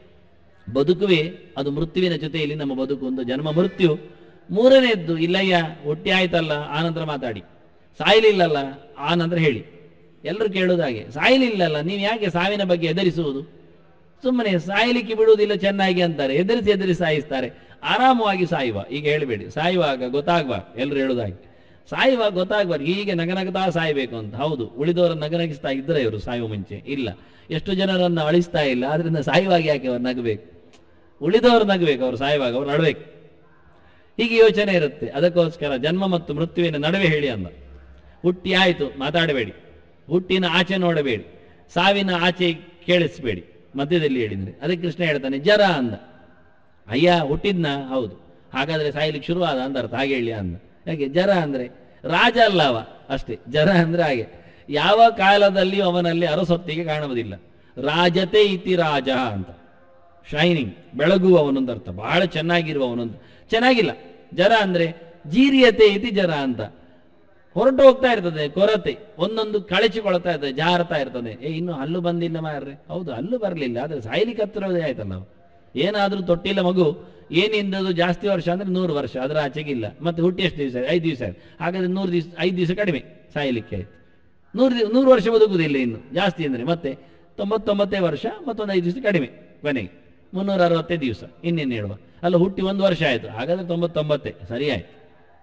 ಬದುಕುವೆ ಅದು ಮೃತ್ಯುವಿನ ಜೊತೆಯಲ್ಲಿ ನಮ್ಮ ಬದುಕು ಒಂದು ಜನ್ಮ ಮೃತ್ಯು ಮೂರನೇದ್ದು ಇಲ್ಲಯ್ಯ ಒಟ್ಟಿ ಆಯ್ತಲ್ಲ ಆನಂತರ ಮಾತಾಡಿ ಸಾಯಲಿಲ್ಲಲ್ಲ ಆನಂತರ ಹೇಳಿ ಎಲ್ಲರೂ ಕೇಳೋದು ಹಾಗೆ ಸಾಯಲಿಲ್ಲಲ್ಲ ನೀವು ಯಾಕೆ ಸಾವಿನ ಬಗ್ಗೆ ಎದುರಿಸುವುದು ಸುಮ್ಮನೆ ಸಾಯಲಿಕ್ಕೆ ಬಿಡುವುದಿಲ್ಲ ಚೆನ್ನಾಗಿ ಅಂತಾರೆ ಎದುರಿಸಿ ಎದುರಿಸಿ ಸಾಯಿಸ್ತಾರೆ ಆರಾಮವಾಗಿ ಸಾಯುವ ಈಗ ಹೇಳಬೇಡಿ ಸಾಯುವಾಗ ಗೊತ್ತಾಗ್ಬಾರ್ದು ಎಲ್ಲರೂ ಹೇಳೋದಾಗಿ ಸಾಯುವಾಗ ಗೊತ್ತಾಗ್ಬಾರ್ದು ಹೀಗೆ ನಗನಗತಾ ಸಾಯಬೇಕು ಅಂತ ಹೌದು ಉಳಿದವರ ನಗನಗಿಸ್ತಾ ಇದ್ರೆ ಇವರು ಸಾಯುವ ಮುಂಚೆ ಇಲ್ಲ ಎಷ್ಟು ಜನರನ್ನು ಅಳಿಸ್ತಾ ಇಲ್ಲ ಆದ್ರಿಂದ ಸಾಯುವಾಗ ಯಾಕೆ ಅವ್ರು ನಗಬೇಕು ಉಳಿದವರು ನಗಬೇಕು ಅವ್ರು ಸಾಯುವಾಗ ಅವ್ರು ಅಳಬೇಕು ಹೀಗೆ ಯೋಚನೆ ಇರುತ್ತೆ ಅದಕ್ಕೋಸ್ಕರ ಜನ್ಮ ಮತ್ತು ಮೃತ್ಯುವಿನ ನಡುವೆ ಹೇಳಿ ಅಂದ ಹುಟ್ಟಿ ಆಯಿತು ಮಾತಾಡಬೇಡಿ ಹುಟ್ಟಿನ ಆಚೆ ನೋಡಬೇಡಿ ಸಾವಿನ ಆಚೆ ಕೇಳಿಸ್ಬೇಡಿ ಮಧ್ಯದಲ್ಲಿ ಹೇಳಿದ್ರೆ ಅದಕ್ಕೆ ಕೃಷ್ಣ ಹೇಳ್ತಾನೆ ಜರ ಅಂದ ಅಯ್ಯ ಹುಟ್ಟಿದ್ನ ಹೌದು ಹಾಗಾದ್ರೆ ಸಾಯ್ಲಿಕ್ಕೆ ಶುರುವಾದ ಅಂತ ಅರ್ಥ ಹಾಗೆ ಹೇಳಿ ಅಂದ ಯಾಕೆ ಜರ ಅಂದ್ರೆ ರಾಜ ಅಲ್ಲ ಅವ ಅಷ್ಟೇ ಜರ ಅಂದ್ರೆ ಹಾಗೆ ಯಾವ ಕಾಲದಲ್ಲಿಯೂ ಅವನಲ್ಲಿ ಅರಸೊತ್ತಿಗೆ ಕಾಣುವುದಿಲ್ಲ ರಾಜತೆ ಇತಿ ರಾಜ ಅಂತ ಶೈನಿಂಗ್ ಬೆಳಗುವವನೊಂದು ಅರ್ಥ ಬಹಳ ಚೆನ್ನಾಗಿರುವವನೊಂದು ಚೆನ್ನಾಗಿಲ್ಲ ಜರ ಅಂದ್ರೆ ಜೀರಿಯತೆ ಇತಿ ಜರ ಅಂತ ಹೊರಟು ಹೋಗ್ತಾ ಇರ್ತದೆ ಕೊರತೆ ಒಂದೊಂದು ಕಳಚಿಕೊಳ್ತಾ ಇರ್ತದೆ ಜಾರತಾ ಇರ್ತದೆ ಏ ಇನ್ನು ಹಲ್ಲು ಬಂದಿಲ್ಲ ಮಾರ್ರೆ ಹೌದು ಹಲ್ಲು ಬರಲಿಲ್ಲ ಆದ್ರೆ ಸಾಯ್ಲಿಕ್ಕೆ ಹತ್ತಿರದೇ ಆಯ್ತಲ್ಲ ಅವು. ಏನಾದ್ರೂ ತೊಟ್ಟಿಲ್ಲ ಮಗು ಏನಿಂದದು ಜಾಸ್ತಿ ವರ್ಷ ಅಂದ್ರೆ ನೂರು ವರ್ಷ ಅದರ ಆಚೆಗಿಲ್ಲ ಮತ್ತೆ ಹುಟ್ಟಿ ಎಷ್ಟು ದಿವಸ ಐದು ದಿವಸ ಆಯ್ತು ಹಾಗಾದ್ರೆ ನೂರು ದಿವಸ ಐದು ದಿವಸ ಕಡಿಮೆ ಸಾಯಲಿಕ್ಕೆ ಆಯ್ತು ನೂರು ದಿವ ನೂರು ವರ್ಷ ಬದುಕುವುದಿಲ್ಲ ಇನ್ನು ಜಾಸ್ತಿ ಅಂದ್ರೆ ಮತ್ತೆ ತೊಂಬತ್ತೊಂಬತ್ತೇ ವರ್ಷ ಮತ್ತೊಂದು ಐದು ದಿವಸ ಕಡಿಮೆ ಕೊನೆಗೆ ಮುನ್ನೂರ ಅರವತ್ತೇ ದಿವಸ ಇನ್ನೇನು ಹೇಳುವ ಅಲ್ಲ ಹುಟ್ಟಿ ಒಂದು ವರ್ಷ ಆಯಿತು ಹಾಗಾದ್ರೆ ತೊಂಬತ್ತೊಂಬತ್ತೇ ಸರಿ ಆಯ್ತು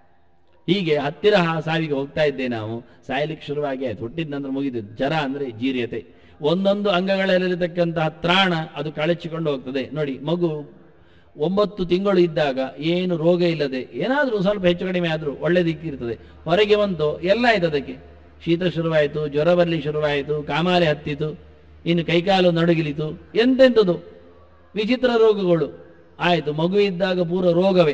ಹೀಗೆ ಹತ್ತಿರ ಹಾ- ಸಾವಿಗೆ ಹೋಗ್ತಾ ಇದ್ದೆ ನಾವು ಸಾಯಲಿಕ್ಕೆ ಶುರುವಾಗಿ ಆಯ್ತು ಹುಟ್ಟಿದ ನಂತರ ಮುಗಿದು ಜರ ಅಂದ್ರೆ ಜೀರ್ಯತೆ ಒಂದೊಂದು ಅಂಗಗಳಲ್ಲಿರತಕ್ಕಂತಹ ತ್ರಾಣ ಅದು ಕಳಚಿಕೊಂಡು ಹೋಗ್ತದೆ ನೋಡಿ ಮಗು ಒಂಬತ್ತು ತಿಂಗಳು ಇದ್ದಾಗ ಏನು ರೋಗ ಇಲ್ಲದೆ ಏನಾದರೂ ಸ್ವಲ್ಪ ಹೆಚ್ಚು ಕಡಿಮೆ ಆದರೂ ಒಳ್ಳೆ ದಿಕ್ಕಿರ್ತದೆ ಹೊರಗೆ ಬಂತು ಎಲ್ಲ ಆಯ್ತು ಅದಕ್ಕೆ ಶೀತ ಶುರುವಾಯಿತು ಜ್ವರ ಬರಲಿಕ್ಕೆ ಶುರುವಾಯಿತು ಕಾಮಾಲೆ ಹತ್ತಿತು ಇನ್ನು ಕೈಕಾಲು ನಡುಗಿಲಿತು ಎಂತೆಂಥದ್ದು ವಿಚಿತ್ರ ರೋಗಗಳು ಆಯಿತು ಮಗು ಇದ್ದಾಗ ಪೂರ ರೋಗವೇ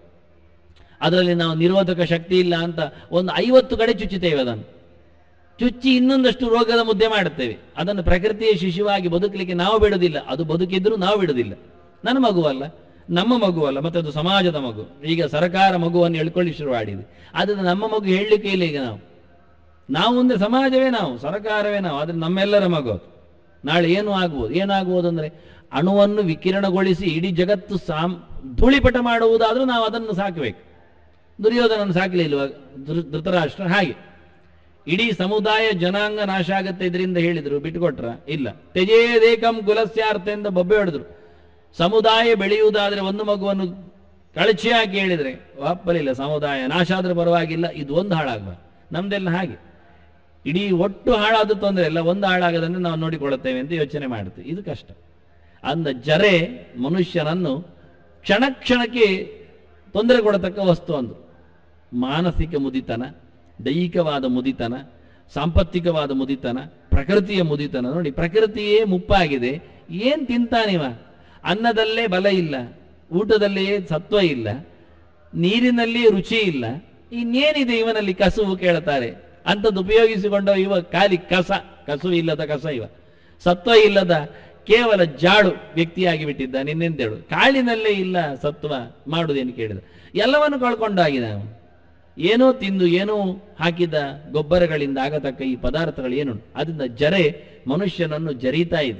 ಅದರಲ್ಲಿ ನಾವು ನಿರೋಧಕ ಶಕ್ತಿ ಇಲ್ಲ ಅಂತ ಒಂದು ಐವತ್ತು ಕಡೆ ಚುಚ್ಚುತ್ತೇವೆ ಅದನ್ನು ಚುಚ್ಚಿ ಇನ್ನೊಂದಷ್ಟು ರೋಗದ ಮುದ್ದೆ ಮಾಡುತ್ತೇವೆ ಅದನ್ನು ಪ್ರಕೃತಿಯ ಶಿಶುವಾಗಿ ಬದುಕಲಿಕ್ಕೆ ನಾವು ಬಿಡುವುದಿಲ್ಲ ಅದು ಬದುಕಿದ್ರೂ ನಾವು ಬಿಡುವುದಿಲ್ಲ ನನ್ನ ಮಗುವಲ್ಲ ನಮ್ಮ ಮಗುವಲ್ಲ ಮತ್ತೆ ಅದು ಸಮಾಜದ ಮಗು ಈಗ ಸರ್ಕಾರ ಮಗುವನ್ನು ಎಳ್ಕೊಳ್ಳಿ ಶುರು ಮಾಡಿದೆ ಆದರೆ ನಮ್ಮ ಮಗು ಹೇಳಲಿಕ್ಕೆ ಇಲ್ಲ ಈಗ ನಾವು ನಾವು ಒಂದೇ ಸಮಾಜವೇ ನಾವು ಸರ್ಕಾರವೇ ನಾವು ಆದರೆ ನಮ್ಮೆಲ್ಲರ ಮಗು ಅದು. ನಾಳೆ ಏನು ಆಗ್ಬೋದು ಏನಾಗ್ಬೋದು ಅಂದರೆ ಅಣುವನ್ನು ವಿಕಿರಣಗೊಳಿಸಿ ಇಡೀ ಜಗತ್ತು ಸಾಮ್ ಧೂಳಿಪಟ ಮಾಡುವುದಾದ್ರೂ ನಾವು ಅದನ್ನು ಸಾಕಬೇಕು ದುರ್ಯೋಧನನ್ನು ಸಾಕಲಿಲ್ವ ಧೃ- ಧೃತರಾಷ್ಟ್ರ ಹಾಗೆ ಇಡೀ ಸಮುದಾಯ ಜನಾಂಗ ನಾಶ ಆಗತ್ತೆ ಇದರಿಂದ ಹೇಳಿದ್ರು ಬಿಟ್ಟುಕೊಟ್ರ ಇಲ್ಲ ತೆಜೇದೇಕಂ ಕುಲಸ್ಯಾರ್ಥ ಎಂದು ಬೊಬ್ಬೆ ಹೊಡೆದ್ರು ಸಮುದಾಯ ಬೆಳೆಯುವುದಾದ್ರೆ ಒಂದು ಮಗುವನ್ನು ಕಳಚಿ ಹಾಕಿ ಹೇಳಿದ್ರೆ ಒಪ್ಪಲಿಲ್ಲ ಸಮುದಾಯ ನಾಶ ಆದ್ರೆ ಪರವಾಗಿಲ್ಲ ಇದು ಒಂದು ಹಾಳಾಗುವ ನಮ್ದೆಲ್ಲ ಹಾಗೆ ಇಡೀ ಒಟ್ಟು ಹಾಳಾದ ತೊಂದರೆ ಇಲ್ಲ ಒಂದು ಹಾಳಾಗದಂದ್ರೆ ನಾವು ನೋಡಿಕೊಳ್ಳುತ್ತೇವೆ ಅಂತ ಯೋಚನೆ ಮಾಡುತ್ತೇವೆ ಇದು ಕಷ್ಟ ಅಂದ ಜರೆ ಮನುಷ್ಯನನ್ನು ಕ್ಷಣ ಕ್ಷಣಕ್ಕೆ ತೊಂದರೆ ಕೊಡತಕ್ಕ ವಸ್ತು ಅಂದ್ರು ಮಾನಸಿಕ ಮುದಿತನ ದೈಹಿಕವಾದ ಮುದಿತನ ಸಾಂಪತ್ತಿಕವಾದ ಮುದಿತನ ಪ್ರಕೃತಿಯ ಮುದಿತನ ನೋಡಿ ಪ್ರಕೃತಿಯೇ ಮುಪ್ಪಾಗಿದೆ ಏನ್ ತಿಂತಾನಿವ ಅನ್ನದಲ್ಲೇ ಬಲ ಇಲ್ಲ ಊಟದಲ್ಲಿಯೇ ಸತ್ವ ಇಲ್ಲ ನೀರಿನಲ್ಲಿ ರುಚಿ ಇಲ್ಲ ಇನ್ನೇನಿದೆ ಇವನಲ್ಲಿ ಕಸುವು ಕೇಳ್ತಾರೆ ಅಂಥದ್ದು ಉಪಯೋಗಿಸಿಕೊಂಡ ಇವ ಖಾಲಿ ಕಸ ಕಸು ಇಲ್ಲದ ಕಸ ಇವ ಸತ್ವ ಇಲ್ಲದ ಕೇವಲ ಜಾಡು ವ್ಯಕ್ತಿಯಾಗಿ ಬಿಟ್ಟಿದ್ದ ನಿನ್ನೆಂತೇಳು ಕಾಳಿನಲ್ಲೇ ಇಲ್ಲ ಸತ್ವ ಮಾಡುವುದೇನು ಕೇಳಿದ ಎಲ್ಲವನ್ನು ಕಳ್ಕೊಂಡಾಗಿದೆ ಅವನು ಏನೋ ತಿಂದು ಏನೋ ಹಾಕಿದ ಗೊಬ್ಬರಗಳಿಂದ ಆಗತಕ್ಕ ಈ ಪದಾರ್ಥಗಳು ಏನು ಅದರಿಂದ ಜರೆ ಮನುಷ್ಯನನ್ನು ಜರೀತಾ ಇದೆ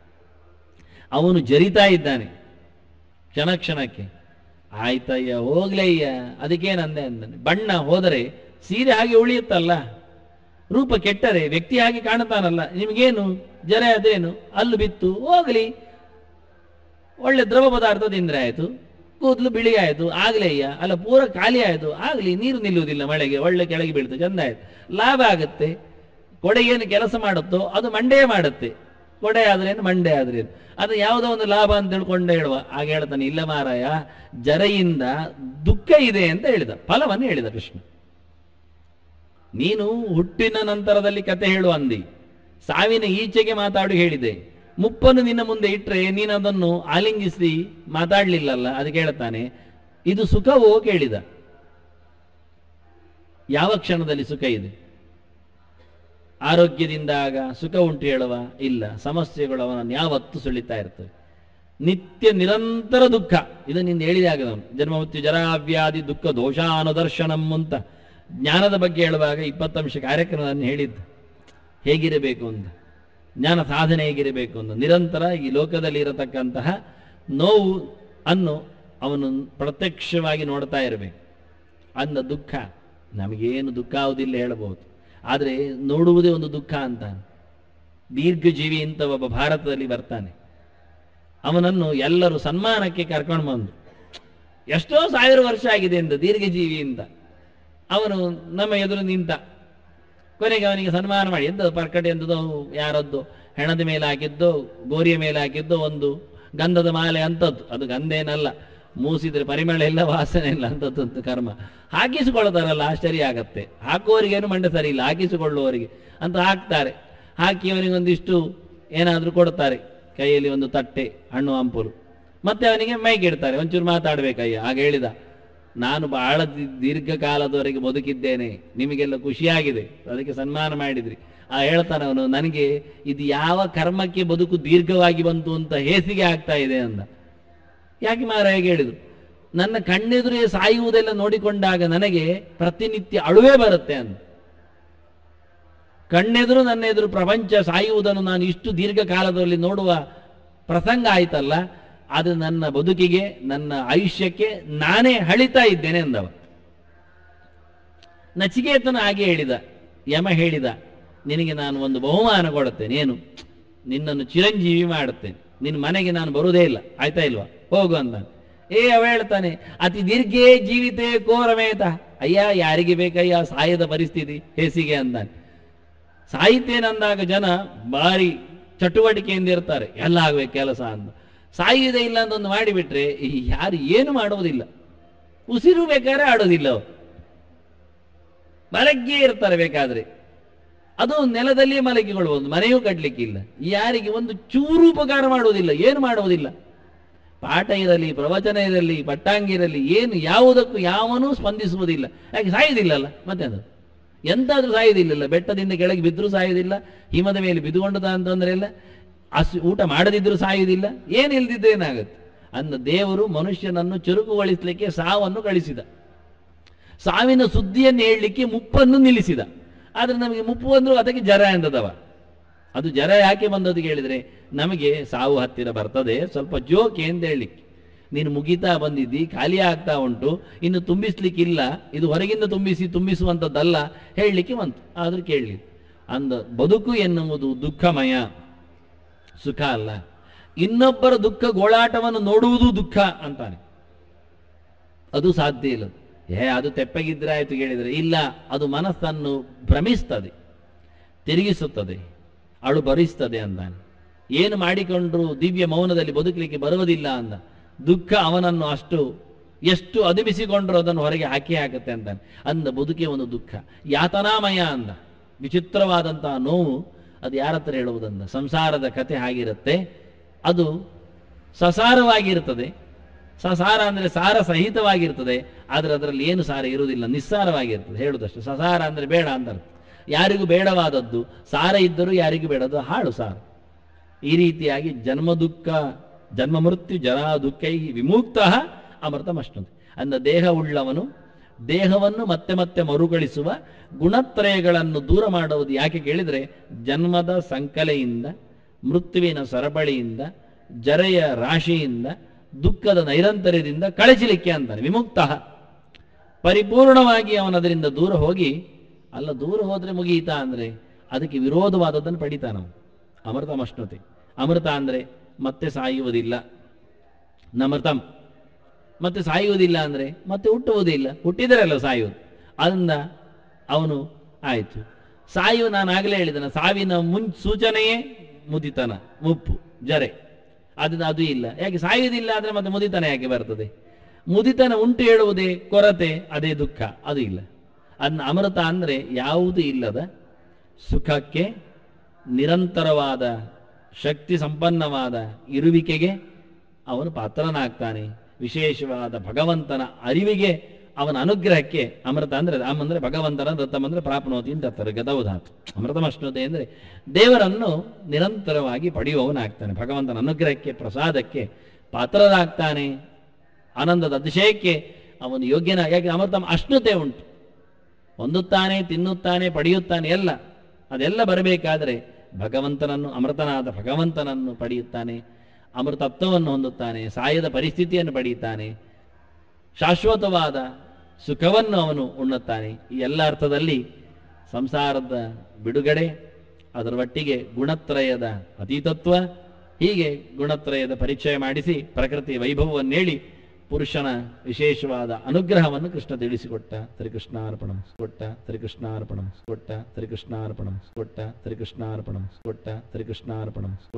ಅವನು ಜರಿತಾ ಇದ್ದಾನೆ ಕ್ಷಣ ಕ್ಷಣಕ್ಕೆ ಆಯ್ತಯ್ಯ ಹೋಗ್ಲಯ್ಯ ಅದಕ್ಕೇನಂದೆ ಅಂದಾನೆ ಬಣ್ಣ ಹೋದರೆ ಸೀರೆ ಹಾಗೆ ಉಳಿಯುತ್ತಲ್ಲ ರೂಪ ಕೆಟ್ಟರೆ ವ್ಯಕ್ತಿ ಹಾಗೆ ಕಾಣುತ್ತಾನಲ್ಲ ನಿಮಗೇನು ಜರ ಅದೇನು ಅಲ್ಲು ಬಿತ್ತು ಹೋಗಲಿ ಒಳ್ಳೆ ದ್ರವ ಪದಾರ್ಥ ತಿಂದ್ರೆ ಆಯ್ತು ಕೂದಲು ಬಿಳಿ ಆಯ್ತು ಆಗ್ಲಯ್ಯ ಅಲ್ಲ ಪೂರ ಖಾಲಿ ಆಯ್ತು ಆಗ್ಲಿ ನೀರು ನಿಲ್ಲುವುದಿಲ್ಲ ಮಳೆಗೆ ಒಳ್ಳೆ ಕೆಳಗೆ ಬೀಳ್ತು ಚಂದ ಆಯ್ತು ಲಾಭ ಆಗುತ್ತೆ ಕೊಡೆ ಏನು ಕೆಲಸ ಮಾಡುತ್ತೋ ಅದು ಮಂಡೇ ಮಾಡುತ್ತೆ ಕೊಡೆ ಆದ್ರೇನು ಮಂಡೆ ಆದ್ರೇನು ಅದು ಯಾವುದೋ ಒಂದು ಲಾಭ ಅಂತ ತಿಳ್ಕೊಂಡೆ ಹೇಳುವ ಆಗ ಹೇಳ್ತಾನೆ ಇಲ್ಲ ಮಾರಾಯ ಜರೆಯಿಂದ ದುಃಖ ಇದೆ ಅಂತ ಹೇಳಿದ ಫಲವನ್ನು ಹೇಳಿದ ಕೃಷ್ಣ ನೀನು ಹುಟ್ಟಿನ ನಂತರದಲ್ಲಿ ಕತೆ ಹೇಳು ಅಂದಿ ಸಾವಿನ ಈಚೆಗೆ ಮಾತಾಡಿ ಹೇಳಿದೆ ಮುಪ್ಪನ್ನು ನಿನ್ನ ಮುಂದೆ ಇಟ್ರೆ ನೀನು ಅದನ್ನು ಆಲಿಂಗಿಸಿ ಮಾತಾಡ್ಲಿಲ್ಲಲ್ಲ ಅದಕ್ಕೆ ಹೇಳ್ತಾನೆ ಇದು ಸುಖವೋ ಕೇಳಿದ ಯಾವ ಕ್ಷಣದಲ್ಲಿ ಸುಖ ಇದೆ ಆರೋಗ್ಯದಿಂದಾಗ ಸುಖ ಉಂಟು ಹೇಳುವ ಇಲ್ಲ ಸಮಸ್ಯೆಗಳು ಅವನನ್ನು ಯಾವತ್ತೂ ಸುಳಿತಾ ಇರ್ತವೆ ನಿತ್ಯ ನಿರಂತರ ದುಃಖ ಇದನ್ನಿಂದ ಹೇಳಿದೆ ಆಗದವನು ಜನ್ಮ ಮೃತ್ಯು ಜರಾವ್ಯಾಧಿ ದುಃಖ ದೋಷಾನುದರ್ಶನಂ ಅಂತ ಜ್ಞಾನದ ಬಗ್ಗೆ ಹೇಳುವಾಗ ಇಪ್ಪತ್ತಂಶ ಕಾರ್ಯಕ್ರಮವನ್ನು ಹೇಳಿದ್ದ ಹೇಗಿರಬೇಕು ಅಂತ ಜ್ಞಾನ ಸಾಧನೆ ಹೇಗಿರಬೇಕು ಅಂತ ನಿರಂತರ ಈ ಲೋಕದಲ್ಲಿ ಇರತಕ್ಕಂತಹ ನೋವು ಅನ್ನು ಅವನು ಪ್ರತ್ಯಕ್ಷವಾಗಿ ನೋಡ್ತಾ ಇರಬೇಕು ಅಂದ ದುಃಖ ನಮಗೇನು ದುಃಖ ಆಗುವುದಿಲ್ಲ ಹೇಳಬಹುದು ಆದರೆ ನೋಡುವುದೇ ಒಂದು ದುಃಖ ಅಂತ ದೀರ್ಘಜೀವಿ ಅಂತ ಒಬ್ಬ ಭಾರತದಲ್ಲಿ ಬರ್ತಾನೆ ಅವನನ್ನು ಎಲ್ಲರೂ ಸನ್ಮಾನಕ್ಕೆ ಕರ್ಕೊಂಡು ಬಂದು ಎಷ್ಟೋ ಸಾವಿರ ವರ್ಷ ಆಗಿದೆ ಅಂತ ದೀರ್ಘಜೀವಿ ಅಂತ ಅವನು ನಮ್ಮ ಎದುರು ನಿಂತ ಕೊನೆಗೆ ಅವನಿಗೆ ಸನ್ಮಾನ ಮಾಡಿ ಎಂತ ಪರ್ಕಟೆ ಎಂತದೋ ಯಾರದ್ದು ಹೆಣದ ಮೇಲೆ ಹಾಕಿದ್ದು ಗೋರಿಯ ಮೇಲೆ ಹಾಕಿದ್ದು ಒಂದು ಗಂಧದ ಮಾಲೆ ಅಂತದ್ದು ಅದು ಗಂಧೇನಲ್ಲ ಮೂಸಿದ್ರೆ ಪರಿಮಳ ಇಲ್ಲ ವಾಸನೆ ಇಲ್ಲ ಅಂತದ್ದು ಕರ್ಮ ಹಾಕಿಸಿಕೊಳ್ಳುತ್ತಾರಲ್ಲ ಆಶ್ಚರ್ಯ ಆಗತ್ತೆ ಹಾಕುವವರಿಗೇನು ಮಂಡೆ ಸರಿ ಇಲ್ಲ ಹಾಕಿಸಿಕೊಳ್ಳುವವರಿಗೆ ಅಂತ ಹಾಕ್ತಾರೆ ಹಾಕಿ ಅವನಿಗೊಂದಿಷ್ಟು ಏನಾದರೂ ಕೊಡ್ತಾರೆ ಕೈಯಲ್ಲಿ ಒಂದು ತಟ್ಟೆ ಹಣ್ಣು ಹಂಪಲು ಮತ್ತೆ ಅವನಿಗೆ ಮೈಗೆ ಇಡ್ತಾರೆ ಒಂಚೂರು ಮಾತಾಡ್ಬೇಕಯ್ಯ ಆಗ ಹೇಳಿದ ನಾನು ಬಹಳ ದಿ- ದೀರ್ಘಕಾಲದವರೆಗೆ ಬದುಕಿದ್ದೇನೆ ನಿಮಗೆಲ್ಲ ಖುಷಿಯಾಗಿದೆ ಅದಕ್ಕೆ ಸನ್ಮಾನ ಮಾಡಿದ್ರಿ ಆ ಹೇಳ್ತಾನೆ ಅವನು ನನಗೆ ಇದು ಯಾವ ಕರ್ಮಕ್ಕೆ ಬದುಕು ದೀರ್ಘವಾಗಿ ಬಂತು ಅಂತ ಹೇಸಿಗೆ ಆಗ್ತಾ ಇದೆ ಅಂದ ಯಾಕೆ ಮಾರ ಹೇಗೆ ಹೇಳಿದ್ರು ನನ್ನ ಕಣ್ಣೆದುರೇ ಸಾಯುವುದೆಲ್ಲ ನೋಡಿಕೊಂಡಾಗ ನನಗೆ ಪ್ರತಿನಿತ್ಯ ಅಳುವೆ ಬರುತ್ತೆ ಅಂತ ಕಣ್ಣೆದುರು ನನ್ನ ಎದುರು ಪ್ರಪಂಚ ಸಾಯುವುದನ್ನು ನಾನು ಇಷ್ಟು ದೀರ್ಘಕಾಲದಲ್ಲಿ ನೋಡುವ ಪ್ರಸಂಗ ಆಯ್ತಲ್ಲ ಅದು ನನ್ನ ಬದುಕಿಗೆ ನನ್ನ ಆಯುಷ್ಯಕ್ಕೆ ನಾನೇ ಹಳಿತಾ ಇದ್ದೇನೆ ಅಂದವ ನಚಿಕೇತನ ಹಾಗೆ ಹೇಳಿದ ಯಮ ಹೇಳಿದ ನಿನಗೆ ನಾನು ಒಂದು ಬಹುಮಾನ ಕೊಡುತ್ತೇನೆ ಏನು ನಿನ್ನನ್ನು ಚಿರಂಜೀವಿ ಮಾಡುತ್ತೇನೆ ನಿನ್ನ ಮನೆಗೆ ನಾನು ಬರುವುದೇ ಇಲ್ಲ ಆಯ್ತಾ ಇಲ್ವಾ ಹೋಗು ಅಂತಾನೆ ಏ ಅವ ಹೇಳ್ತಾನೆ ಅತಿ ದೀರ್ಘೇ ಜೀವಿತೇ ಕೋರಮೇತ ಅಯ್ಯ ಯಾರಿಗೆ ಬೇಕಯ್ಯ ಸಾಯದ ಪರಿಸ್ಥಿತಿ ಹೇಸಿಗೆ ಅಂತಾನೆ ಸಾಹಿತ್ಯನಂದಾಗ ಜನ ಭಾರಿ ಚಟುವಟಿಕೆಯಿಂದ ಇರ್ತಾರೆ ಎಲ್ಲ ಆಗ್ಬೇಕು ಕೆಲಸ ಅಂತ ಸಾಯುವುದೇ ಇಲ್ಲ ಅಂತ ಒಂದು ಮಾಡಿಬಿಟ್ರೆ ಈ ಯಾರು ಏನು ಮಾಡುವುದಿಲ್ಲ ಉಸಿರು ಬೇಕಾದ್ರೆ ಆಡೋದಿಲ್ಲ ಅವ್ರು ಮಲಗಿಯೇ ಇರ್ತಾರೆ ಬೇಕಾದ್ರೆ ಅದು ನೆಲದಲ್ಲಿಯೇ ಮಲಗಿಕೊಳ್ಳಬಹುದು ಮನೆಯೂ ಕಟ್ಟಲಿಕ್ಕಿಲ್ಲ ಯಾರಿಗೆ ಒಂದು ಚೂರು ಉಪಕಾರ ಮಾಡುವುದಿಲ್ಲ ಏನು ಮಾಡುವುದಿಲ್ಲ ಪಾಠ ಇರಲಿ ಪ್ರವಚನ ಇರಲಿ ಪಟ್ಟಾಂಗ ಇರಲಿ ಏನು ಯಾವುದಕ್ಕೂ ಯಾವನೂ ಸ್ಪಂದಿಸುವುದಿಲ್ಲ ಯಾಕೆ ಸಾಯುವುದಿಲ್ಲಲ್ಲ ಮತ್ತೆ ಅದು ಎಂತಾದ್ರೂ ಸಾಯುವುದಿಲ್ಲಲ್ಲ ಬೆಟ್ಟದಿಂದ ಕೆಳಗೆ ಬಿದ್ದರೂ ಸಾಯುವುದಿಲ್ಲ ಹಿಮದ ಮೇಲೆ ಬಿದ್ದುಕೊಂಡದ ಅಂತಂದ್ರೆ ಇಲ್ಲ ಅಸು ಊಟ ಮಾಡದಿದ್ರೂ ಸಾಯುವುದಿಲ್ಲ ಏನು ಇಲ್ದಿದ್ರೆ ಏನಾಗುತ್ತೆ ಅಂದ ದೇವರು ಮನುಷ್ಯನನ್ನು ಚುರುಕುಗೊಳಿಸಲಿಕ್ಕೆ ಸಾವನ್ನು ಕಳಿಸಿದ ಸಾವಿನ ಸುದ್ದಿಯನ್ನು ಹೇಳಲಿಕ್ಕೆ ಮುಪ್ಪನ್ನು ನಿಲ್ಲಿಸಿದ ಆದ್ರೆ ನಮಗೆ ಮುಪ್ಪು ಅಂದ್ರೂ ಅದಕ್ಕೆ ಜರ ಎಂದದವ ಅದು ಜರ ಯಾಕೆ ಬಂದದ್ದು ಕೇಳಿದ್ರೆ ನಮಗೆ ಸಾವು ಹತ್ತಿರ ಬರ್ತದೆ ಸ್ವಲ್ಪ ಜೋಕೆ ಅಂತ ಹೇಳಲಿಕ್ಕೆ ನೀನು ಮುಗಿತಾ ಬಂದಿದ್ದಿ ಖಾಲಿ ಆಗ್ತಾ ಉಂಟು ಇನ್ನು ತುಂಬಿಸ್ಲಿಕ್ಕಿಲ್ಲ ಇದು ಹೊರಗಿಂದ ತುಂಬಿಸಿ ತುಂಬಿಸುವಂಥದ್ದಲ್ಲ ಹೇಳಲಿಕ್ಕೆ ಬಂತು ಆದ್ರೂ ಕೇಳಲಿ ಅಂದ ಬದುಕು ಎನ್ನುವುದು ದುಃಖಮಯ ಸುಖ ಅಲ್ಲ ಇನ್ನೊಬ್ಬರ ದುಃಖ ಗೋಳಾಟವನ್ನು ನೋಡುವುದು ದುಃಖ ಅಂತಾನೆ ಅದು ಸಾಧ್ಯ ಇಲ್ಲ ಏ ಅದು ತೆಪ್ಪಗಿದ್ರೆ ಆಯ್ತು ಕೇಳಿದರೆ ಇಲ್ಲ ಅದು ಮನಸ್ಸನ್ನು ಭ್ರಮಿಸ್ತದೆ ತಿರುಗಿಸುತ್ತದೆ ಅಳು ಭರಿಸ್ತದೆ ಅಂದಾನೆ ಏನು ಮಾಡಿಕೊಂಡ್ರು ದಿವ್ಯ ಮೌನದಲ್ಲಿ ಬದುಕಲಿಕ್ಕೆ ಬರುವುದಿಲ್ಲ ಅಂದ ದುಃಖ ಅವನನ್ನು ಅಷ್ಟು ಎಷ್ಟು ಅದುಮಿಸಿಕೊಂಡ್ರು ಅದನ್ನು ಹೊರಗೆ ಹಾಕಿ ಹಾಕುತ್ತೆ ಅಂತಾನೆ ಅಂದ ಬದುಕೆ ಒಂದು ದುಃಖ ಯಾತನಾಮಯ ಅಂದ ವಿಚಿತ್ರವಾದಂತಹ ನೋವು ಅದು ಯಾರ ಹತ್ರ ಹೇಳುವುದಂದ ಸಂಸಾರದ ಕತೆ ಹಾಗಿರುತ್ತೆ ಅದು ಸಸಾರವಾಗಿರ್ತದೆ ಸಸಾರ ಅಂದರೆ ಸಾರ ಸಹಿತವಾಗಿರ್ತದೆ ಆದರೆ ಅದರಲ್ಲಿ ಏನು ಸಾರ ಇರುವುದಿಲ್ಲ ನಿಸ್ಸಾರವಾಗಿರ್ತದೆ ಹೇಳುದಷ್ಟು ಸಸಾರ ಅಂದರೆ ಬೇಡ ಅಂತ ಅರ್ಥ ಯಾರಿಗೂ ಬೇಡವಾದದ್ದು ಸಾರ ಇದ್ದರೂ ಯಾರಿಗೂ ಬೇಡದು ಹಾಳು ಸಾರ ಈ ರೀತಿಯಾಗಿ ಜನ್ಮ ದುಃಖ ಜನ್ಮ ಮೃತ್ಯು ಜರಾ ದುಃಖೈ ವಿಮುಕ್ತ ಅಮೃತಮಷ್ಟಂತೆ ಅಂದ ದೇಹ ಉಳ್ಳವನು ದೇಹವನ್ನು ಮತ್ತೆ ಮತ್ತೆ ಮರುಗಳಿಸುವ ಗುಣತ್ರಯಗಳನ್ನು ದೂರ ಮಾಡುವುದು ಯಾಕೆ ಕೇಳಿದರೆ ಜನ್ಮದ ಸಂಕಲೆಯಿಂದ ಮೃತ್ಯುವಿನ ಸರಪಳಿಯಿಂದ ಜರೆಯ ರಾಶಿಯಿಂದ ದುಃಖದ ನೈರಂತರ್ಯದಿಂದ ಕಳಚಲಿಕ್ಕೆ ಅಂತಾನೆ ವಿಮುಕ್ತ ಪರಿಪೂರ್ಣವಾಗಿ ಅವನದರಿಂದ ದೂರ ಹೋಗಿ ಅಲ್ಲ ದೂರ ಹೋದ್ರೆ ಮುಗಿಯಿತಾ ಅಂದ್ರೆ ಅದಕ್ಕೆ ವಿರೋಧವಾದದ್ದನ್ನು ಪಡಿತಾನ ಅಮೃತಮಷ್ಣತೆ ಅಮೃತ ಅಂದ್ರೆ ಮತ್ತೆ ಸಾಯುವುದಿಲ್ಲ ನಮೃತಂ ಮತ್ತೆ ಸಾಯುವುದಿಲ್ಲ ಅಂದ್ರೆ ಮತ್ತೆ ಹುಟ್ಟುವುದಿಲ್ಲ ಹುಟ್ಟಿದರಲ್ಲ ಸಾಯುವುದು ಅದರಿಂದ ಅವನು ಆಯಿತು ಸಾಯು ನಾನು ಆಗಲೇ ಹೇಳಿದನ ಸಾವಿನ ಮುನ್ ಸೂಚನೆಯೇ ಮುದಿತನ ಮುಪ್ಪು ಜರೆ ಅದು ಅದು ಇಲ್ಲ ಯಾಕೆ ಸಾಯುವುದಿಲ್ಲ ಆದ್ರೆ ಮತ್ತೆ ಮುದಿತನ ಯಾಕೆ ಬರ್ತದೆ ಮುದಿತನ ಉಂಟು ಹೇಳುವುದೇ ಕೊರತೆ ಅದೇ ದುಃಖ ಅದು ಇಲ್ಲ ಅನ್ನ ಅಮೃತ ಅಂದ್ರೆ ಯಾವುದು ಇಲ್ಲದ ಸುಖಕ್ಕೆ ನಿರಂತರವಾದ ಶಕ್ತಿ ಸಂಪನ್ನವಾದ ಇರುವಿಕೆಗೆ ಅವನು ಪಾತ್ರನಾಗ್ತಾನೆ ವಿಶೇಷವಾದ ಭಗವಂತನ ಅರಿವಿಗೆ ಅವನ ಅನುಗ್ರಹಕ್ಕೆ ಅಮೃತ ಅಂದ್ರೆ ಅಮ್ ಅಂದ್ರೆ ಭಗವಂತನ ದತ್ತಮ್ ಅಂದ್ರೆ ಪ್ರಾಪ್ನೋತಿ ಅಂತ ಅರ್ಥ ಗದೌಧಾತು ಅಮೃತಮಶ್ನುತೆ ಅಂದ್ರೆ ದೇವರನ್ನು ನಿರಂತರವಾಗಿ ಪಡೆಯುವವನಾಗ್ತಾನೆ ಭಗವಂತನ ಅನುಗ್ರಹಕ್ಕೆ ಪ್ರಸಾದಕ್ಕೆ ಪಾತ್ರರಾಗ್ತಾನೆ ಆನಂದದ ಅತಿಶಯಕ್ಕೆ ಅವನು ಯೋಗ್ಯನ ಯಾಕೆ ಅಮೃತ ಅಶ್ನುತೆ ಉಂಟು ಹೊಂದುತ್ತಾನೆ ತಿನ್ನುತ್ತಾನೆ ಪಡೆಯುತ್ತಾನೆ ಎಲ್ಲ ಅದೆಲ್ಲ ಬರಬೇಕಾದರೆ ಭಗವಂತನನ್ನು ಅಮೃತನಾದ ಭಗವಂತನನ್ನು ಪಡೆಯುತ್ತಾನೆ ಅಮೃತತ್ವವನ್ನು ಹೊಂದುತ್ತಾನೆ ಸಾಯದ ಪರಿಸ್ಥಿತಿಯನ್ನು ಪಡೆಯುತ್ತಾನೆ ಶಾಶ್ವತವಾದ ಸುಖವನ್ನು ಅವನು ಉಣ್ಣುತ್ತಾನೆ ಈ ಎಲ್ಲ ಅರ್ಥದಲ್ಲಿ ಸಂಸಾರದ ಬಿಡುಗಡೆ ಅದರ ಒಟ್ಟಿಗೆ ಗುಣತ್ರಯದ ಅತೀತತ್ವ ಹೀಗೆ ಗುಣತ್ರಯದ ಪರಿಚಯ ಮಾಡಿಸಿ ಪ್ರಕೃತಿ ವೈಭವವನ್ನು ಹೇಳಿ ಪುರುಷನ ವಿಶೇಷವಾದ ಅನುಗ್ರಹವನ್ನು ಕೃಷ್ಣ ತಿಳಿಸಿಕೊಟ್ಟ ಶ್ರೀಕೃಷ್ಣಾರ್ಪಣಂ ಕೊಟ್ಟ ಶ್ರೀಕೃಷ್ಣಾರ್ಪಣಂ ಕೊಟ್ಟ ಶ್ರೀಕೃಷ್ಣಾರ್ಪಣಂ ಕೊಟ್ಟ ಶ್ರೀಕೃಷ್ಣಾರ್ಪಣಂ ಕೊಟ್ಟ ಶ್ರೀಕೃಷ್ಣಾರ್ಪಣಂ